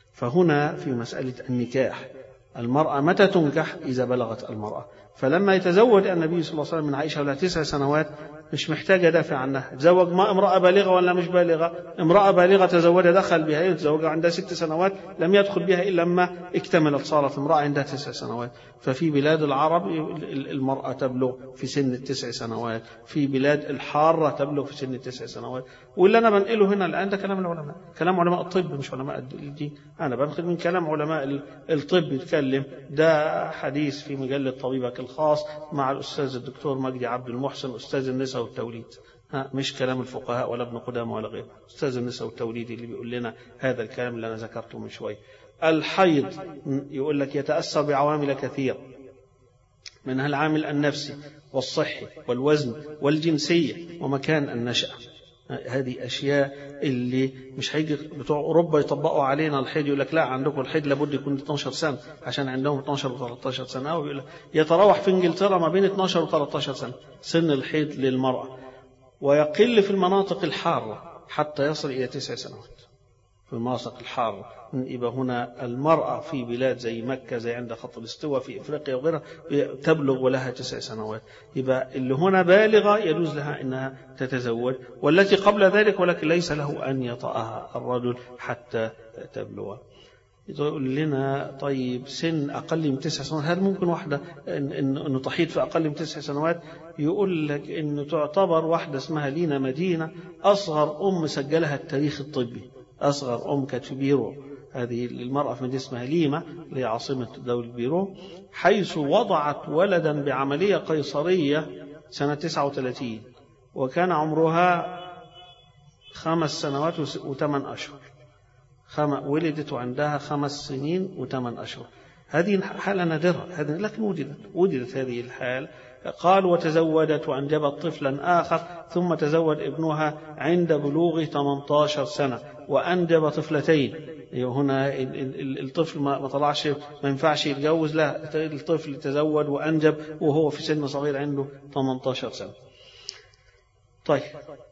فهنا في مسألة النكاح المرأة متى تنكح إذا بلغت المرأة فلما يتزوج النبي صلى الله عليه وسلم من عائشة ولها تسع سنوات مش محتاج يدافع عنها تزوج ما امرأة بالغة ولا مش بالغة امرأة بالغة تزوجها دخل بها يتزوجها عندها ست سنوات لم يدخل بها إلا لما اكتملت صارت امرأة عندها تسع سنوات ففي بلاد العرب المرأة تبلغ في سن التسع سنوات في بلاد الحارة تبلغ في سن التسع سنوات واللي أنا بنقله هنا الآن ده كلام العلماء كلام علماء الطب مش علماء الدين أنا بنقل من كلام علماء الطب يتكلم ده حديث في مجلة طبيبك الخاص مع الأستاذ الدكتور مجدي عبد المحسن أستاذ النساء والتوليد ها مش كلام الفقهاء ولا ابن قدامه ولا غيره أستاذ النساء والتوليد اللي بيقول لنا هذا الكلام اللي أنا ذكرته من شوي الحيض يقول لك يتأثر بعوامل كثيرة منها العامل النفسي والصحي والوزن والجنسية ومكان النشأة هذه أشياء اللي مش هيجي بتوع أوروبا يطبقوا علينا الحيض يقول لك لا عندكم الحيض لابد يكون 12 سنة عشان عندهم 12 و 13 سنة أو يقول لك يتراوح في إنجلترا ما بين 12 و 13 سنة سن الحيض للمرأة ويقل في المناطق الحارة حتى يصل إلى تسع سنوات في المناطق الحارة يبقى هنا المرأة في بلاد زي مكة زي عند خط الاستواء في إفريقيا وغيرها تبلغ ولها تسع سنوات يبقى اللي هنا بالغة يجوز لها أنها تتزوج والتي قبل ذلك ولكن ليس له أن يطأها الرجل حتى تبلغ يقول لنا طيب سن أقل من تسع سنوات هل ممكن واحدة أنه تحيض في أقل من تسع سنوات يقول لك أنه تعتبر واحدة اسمها لينا مدينة أصغر أم سجلها التاريخ الطبي أصغر أم كانت في بيرو هذه المرأة في مدينة اسمها ليما اللي هي عاصمة دولة بيرو حيث وضعت ولدا بعملية قيصرية سنة 39 وكان عمرها خمس سنوات وثمان أشهر خم... ولدت وعندها خمس سنين وثمان أشهر هذه حالة نادرة هذه لكن وجدت وجدت هذه الحال قال وتزوجت وأنجبت طفلا آخر ثم تزوج ابنها عند بلوغ 18 سنة وأنجب طفلتين هنا الطفل ما طلعش ما ينفعش يتجوز لا الطفل تزوج وأنجب وهو في سن صغير عنده 18 سنة طيب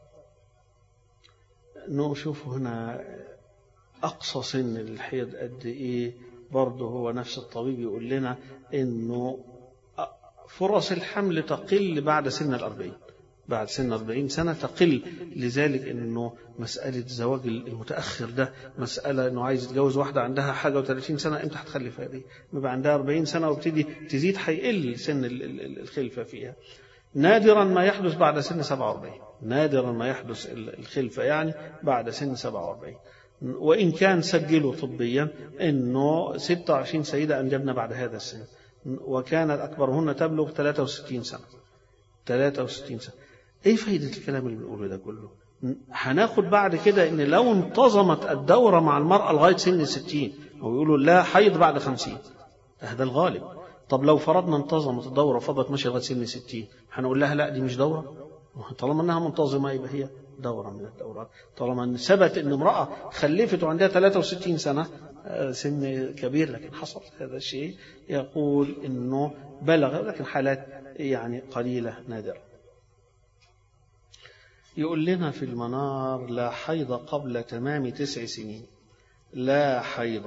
نشوف هنا أقصى سن الحيض قد إيه برضه هو نفس الطبيب يقول لنا إنه فرص الحمل تقل بعد سن الأربعين بعد سن 40 سنة تقل لذلك أنه مسألة الزواج المتأخر ده مسألة أنه عايز يتجوز واحدة عندها حاجة و30 سنة إمتى هتخلف هذه بيبقى عندها 40 سنة وابتدي تزيد هيقل سن الخلفة فيها نادرا ما يحدث بعد سن 47 نادرا ما يحدث الخلفة يعني بعد سن 47 وإن كان سجلوا طبيا أنه 26 سيدة أنجبنا بعد هذا السن وكانت أكبرهن تبلغ 63 سنة 63 سنة ايه فايدة الكلام اللي بنقوله ده كله هناخد بعد كده ان لو انتظمت الدورة مع المرأة لغاية سن 60 او يقولوا لا حيض بعد 50 هذا الغالب طب لو فرضنا انتظمت الدورة وفضلت ماشية لغاية سن 60 هنقول لها لا دي مش دورة طالما انها منتظمة يبقى هي دورة من الدورات طالما ان ثبت ان امرأة خلفت وعندها 63 سنة سن كبير لكن حصل هذا الشيء يقول انه بلغ لكن حالات يعني قليلة نادرة يقول لنا في المنار لا حيض قبل تمام تسع سنين لا حيض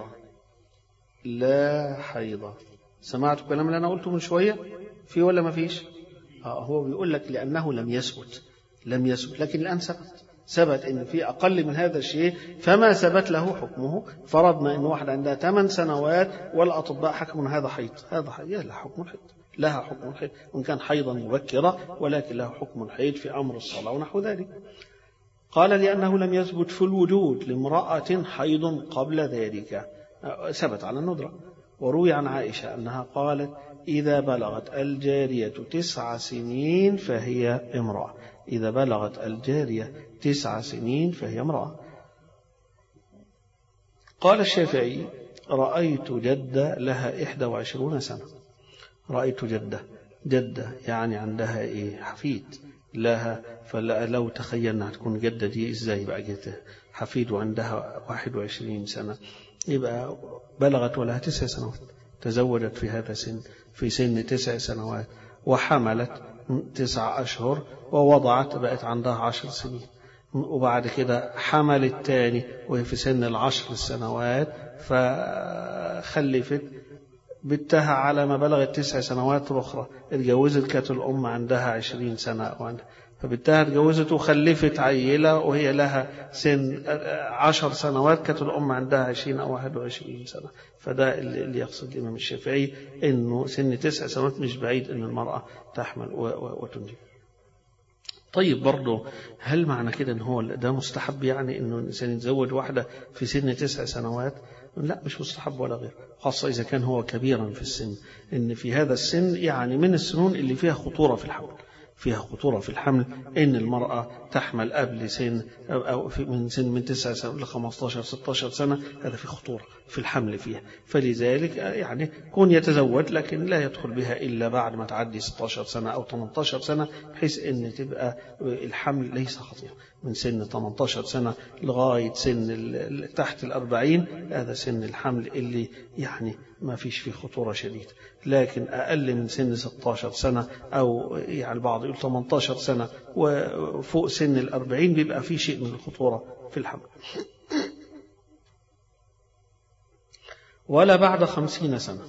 لا حيض سمعت الكلام اللي أنا قلته من شوية في ولا ما فيش آه هو بيقول لك لأنه لم يثبت لم يثبت لكن الآن ثبت ثبت ان في اقل من هذا الشيء فما ثبت له حكمه فرضنا ان واحد عندها ثمان سنوات والاطباء حكموا هذا حيض هذا حيض لا حكم الحيض لها حكم الحيض وإن كان حيضا مبكرة ولكن له حكم الحيض في أمر الصلاة ونحو ذلك قال لأنه لم يثبت في الوجود لامرأة حيض قبل ذلك ثبت على الندرة وروي عن عائشة أنها قالت إذا بلغت الجارية تسع سنين فهي امرأة إذا بلغت الجارية تسع سنين فهي امرأة قال الشافعي رأيت جدة لها إحدى وعشرون سنة رأيت جدة جدة يعني عندها إيه حفيد لها فلو تخيلنا تكون جدة دي إزاي بقى جدة حفيد وعندها 21 سنة يبقى بلغت ولها تسع سنوات تزوجت في هذا السن في سن تسع سنوات وحملت تسع أشهر ووضعت بقت عندها عشر سنين وبعد كده حملت تاني وهي في سن العشر سنوات فخلفت بتها على ما بلغت تسع سنوات أخرى اتجوزت كانت الأم عندها عشرين سنة وعندها فبالتالي اتجوزت وخلفت عيلة وهي لها سن عشر سنوات كانت الأم عندها عشرين أو واحد وعشرين سنة فده اللي يقصد الإمام الشافعي إنه سن تسع سنوات مش بعيد إن المرأة تحمل وتنجب طيب برضه هل معنى كده ان هو ده مستحب يعني انه الانسان يتزوج واحده في سن تسع سنوات؟ لا مش مستحب ولا غير خاصة إذا كان هو كبيرا في السن إن في هذا السن يعني من السنون اللي فيها خطورة في الحمل فيها خطورة في الحمل إن المرأة تحمل قبل سن أو في من سن من 9 سنة ل 15 16 سنة هذا في خطورة في الحمل فيها فلذلك يعني كون يتزوج لكن لا يدخل بها إلا بعد ما تعدي 16 سنة أو 18 سنة بحيث إن تبقى الحمل ليس خطير من سن 18 سنة لغاية سن تحت الأربعين هذا سن الحمل اللي يعني ما فيش فيه خطورة شديدة لكن أقل من سن 16 سنة أو يعني البعض يقول 18 سنة وفوق سن الأربعين بيبقى في شيء من الخطورة في الحمل ولا بعد خمسين سنة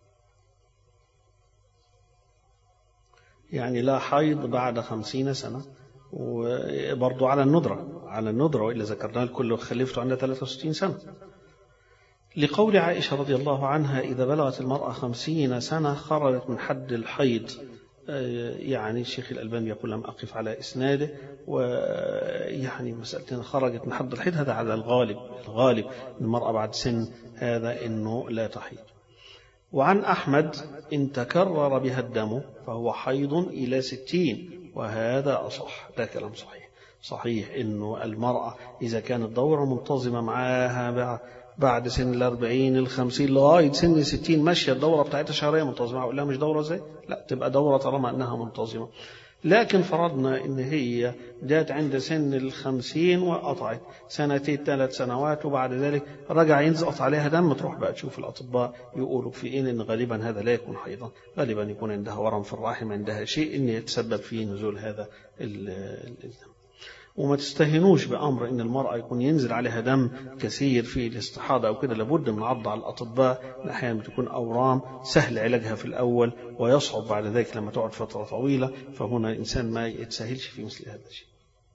يعني لا حيض بعد خمسين سنة وبرضو على الندرة على الندرة وإلا ذكرنا الكل خلفته عند 63 سنة لقول عائشة رضي الله عنها إذا بلغت المرأة خمسين سنة خرجت من حد الحيض يعني الشيخ الألباني يقول لم أقف على إسناده ويعني مسألة خرجت من حد الحيض هذا على الغالب الغالب المرأة بعد سن هذا إنه لا تحيض وعن أحمد إن تكرر بها الدم فهو حيض إلى ستين وهذا أصح ده كلام صحيح صحيح إنه المرأة إذا كانت دورة منتظمة معاها بعد سن الأربعين الخمسين لغاية سن الستين ماشية الدورة بتاعتها شهرية منتظمة أقول لها مش دورة زي لا تبقى دورة طالما أنها منتظمة لكن فرضنا ان هي جات عند سن الخمسين وقطعت سنتين ثلاث سنوات وبعد ذلك رجع ينزقط عليها دم تروح بقى تشوف الاطباء يقولوا في إيه ان غالبا هذا لا يكون حيضا غالبا يكون عندها ورم في الرحم عندها شيء ان يتسبب في نزول هذا الدم وما تستهينوش بأمر إن المرأة يكون ينزل عليها دم كثير في الاستحاضة أو كده لابد من عض على الأطباء أحيانا بتكون أورام سهل علاجها في الأول ويصعب بعد ذلك لما تقعد فترة طويلة فهنا الإنسان ما يتساهلش في مثل هذا الشيء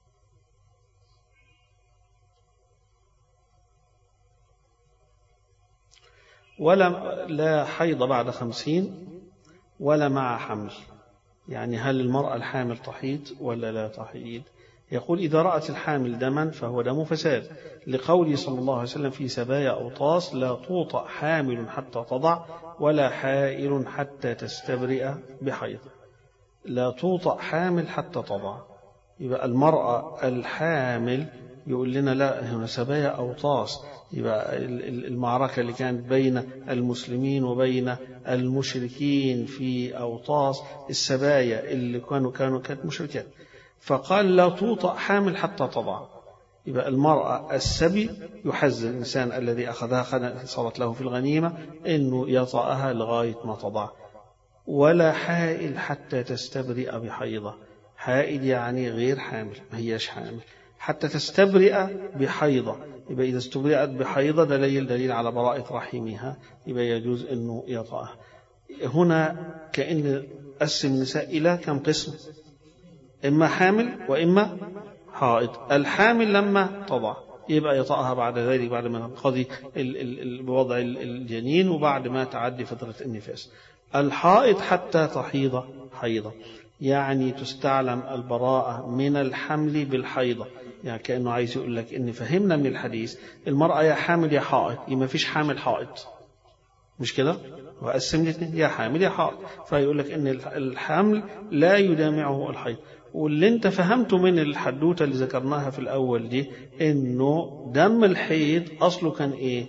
ولا لا حيض بعد خمسين ولا مع حمل يعني هل المرأة الحامل تحيض ولا لا تحيض يقول إذا رأت الحامل دما فهو دم فساد لقوله صلى الله عليه وسلم في سبايا أوطاس لا توطأ حامل حتى تضع ولا حائل حتى تستبرئ بحيض لا توطأ حامل حتى تضع يبقى المرأة الحامل يقول لنا لا هنا سبايا أوطاس يبقى المعركة اللي كانت بين المسلمين وبين المشركين في أوطاس السبايا اللي كانوا كانوا كانت مشركات فقال لا توطأ حامل حتى تضع يبقى المرأة السبي يحز الإنسان الذي أخذها صارت له في الغنيمة أنه يطأها لغاية ما تضع ولا حائل حتى تستبرئ بحيضة حائل يعني غير حامل ما هيش حامل حتى تستبرئ بحيضة يبقى إذا استبرئت بحيضة دليل دليل على براءة رحمها يبقى يجوز أنه يطأها هنا كأن قسم النساء إلى كم قسم إما حامل وإما حائض الحامل لما تضع يبقى يطأها بعد ذلك بعد ما تنقضي بوضع الجنين وبعد ما تعدي فترة النفاس الحائض حتى تحيض حيضة يعني تستعلم البراءة من الحمل بالحيضة يعني كأنه عايز يقول لك إن فهمنا من الحديث المرأة يا حامل يا حائض ما فيش حامل حائض مش كده وقسم الاثنين يا حامل يا حائض فيقول لك إن الحمل لا يدامعه الحيض واللي انت فهمته من الحدوتة اللي ذكرناها في الأول دي إنه دم الحيض أصله كان إيه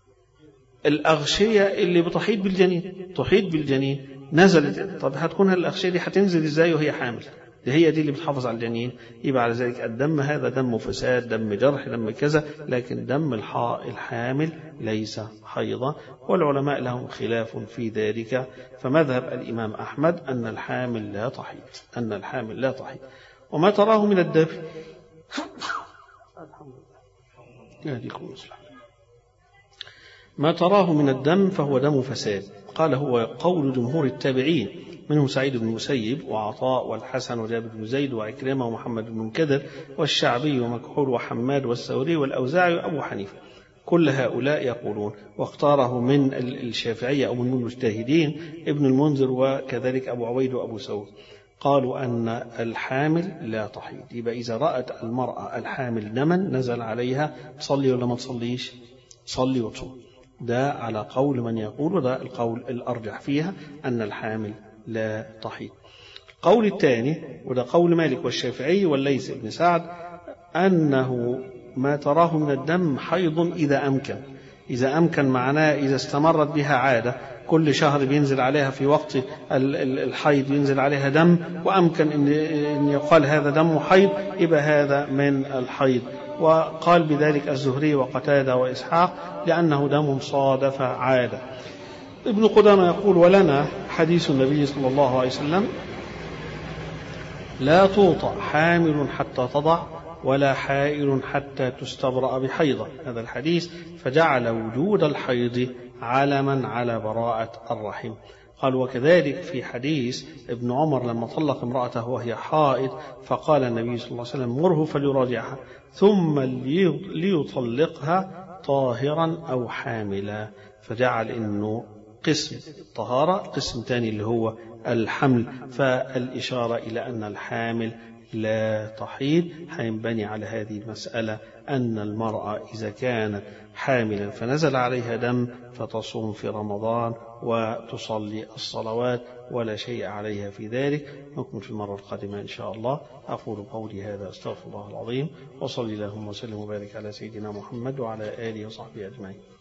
الأغشية اللي بتحيط بالجنين تحيط بالجنين نزلت طب هتكون الأغشية دي هتنزل إزاي وهي حامل دي هي دي اللي بتحافظ على الجنين يبقى على ذلك الدم هذا دم فساد دم جرح دم كذا لكن دم الحامل ليس حيضا والعلماء لهم خلاف في ذلك فمذهب الإمام أحمد أن الحامل لا تحيض أن الحامل لا تحيض وما تراه من الدم ما تراه من الدم فهو دم فساد قال هو قول جمهور التابعين منهم سعيد بن المسيب وعطاء والحسن وجابر بن زيد وعكرمة ومحمد بن منكدر والشعبي ومكحول وحماد والثوري والأوزاعي وأبو حنيفة كل هؤلاء يقولون واختاره من الشافعية أو من المجتهدين ابن المنذر وكذلك أبو عبيد وأبو ثور قالوا أن الحامل لا تحيض يبقى إذا رأت المرأة الحامل دما نزل عليها تصلي ولا ما تصليش صلي وتصوم ده على قول من يقول وده القول الأرجح فيها أن الحامل لا تحيض القول الثاني وده قول مالك والشافعي والليث بن سعد أنه ما تراه من الدم حيض إذا أمكن إذا أمكن معناه إذا استمرت بها عادة كل شهر بينزل عليها في وقت الحيض ينزل عليها دم وأمكن أن يقال هذا دم حيض يبقى هذا من الحيض وقال بذلك الزهري وقتادة وإسحاق لأنه دم صادف عادة ابن قدامة يقول ولنا حديث النبي صلى الله عليه وسلم لا توطأ حامل حتى تضع ولا حائل حتى تستبرأ بحيضة هذا الحديث فجعل وجود الحيض علما على براءة الرحم قال وكذلك في حديث ابن عمر لما طلق امرأته وهي حائض فقال النبي صلى الله عليه وسلم مره فليراجعها ثم ليطلقها طاهرا أو حاملا فجعل إنه قسم الطهارة قسم ثاني اللي هو الحمل فالإشارة إلى أن الحامل لا تحيض هينبني على هذه المسألة أن المرأة إذا كانت حاملا فنزل عليها دم فتصوم في رمضان وتصلي الصلوات ولا شيء عليها في ذلك نكمل في المرة القادمة إن شاء الله أقول قولي هذا أستغفر الله العظيم وصلي اللهم وسلم وبارك على سيدنا محمد وعلى آله وصحبه أجمعين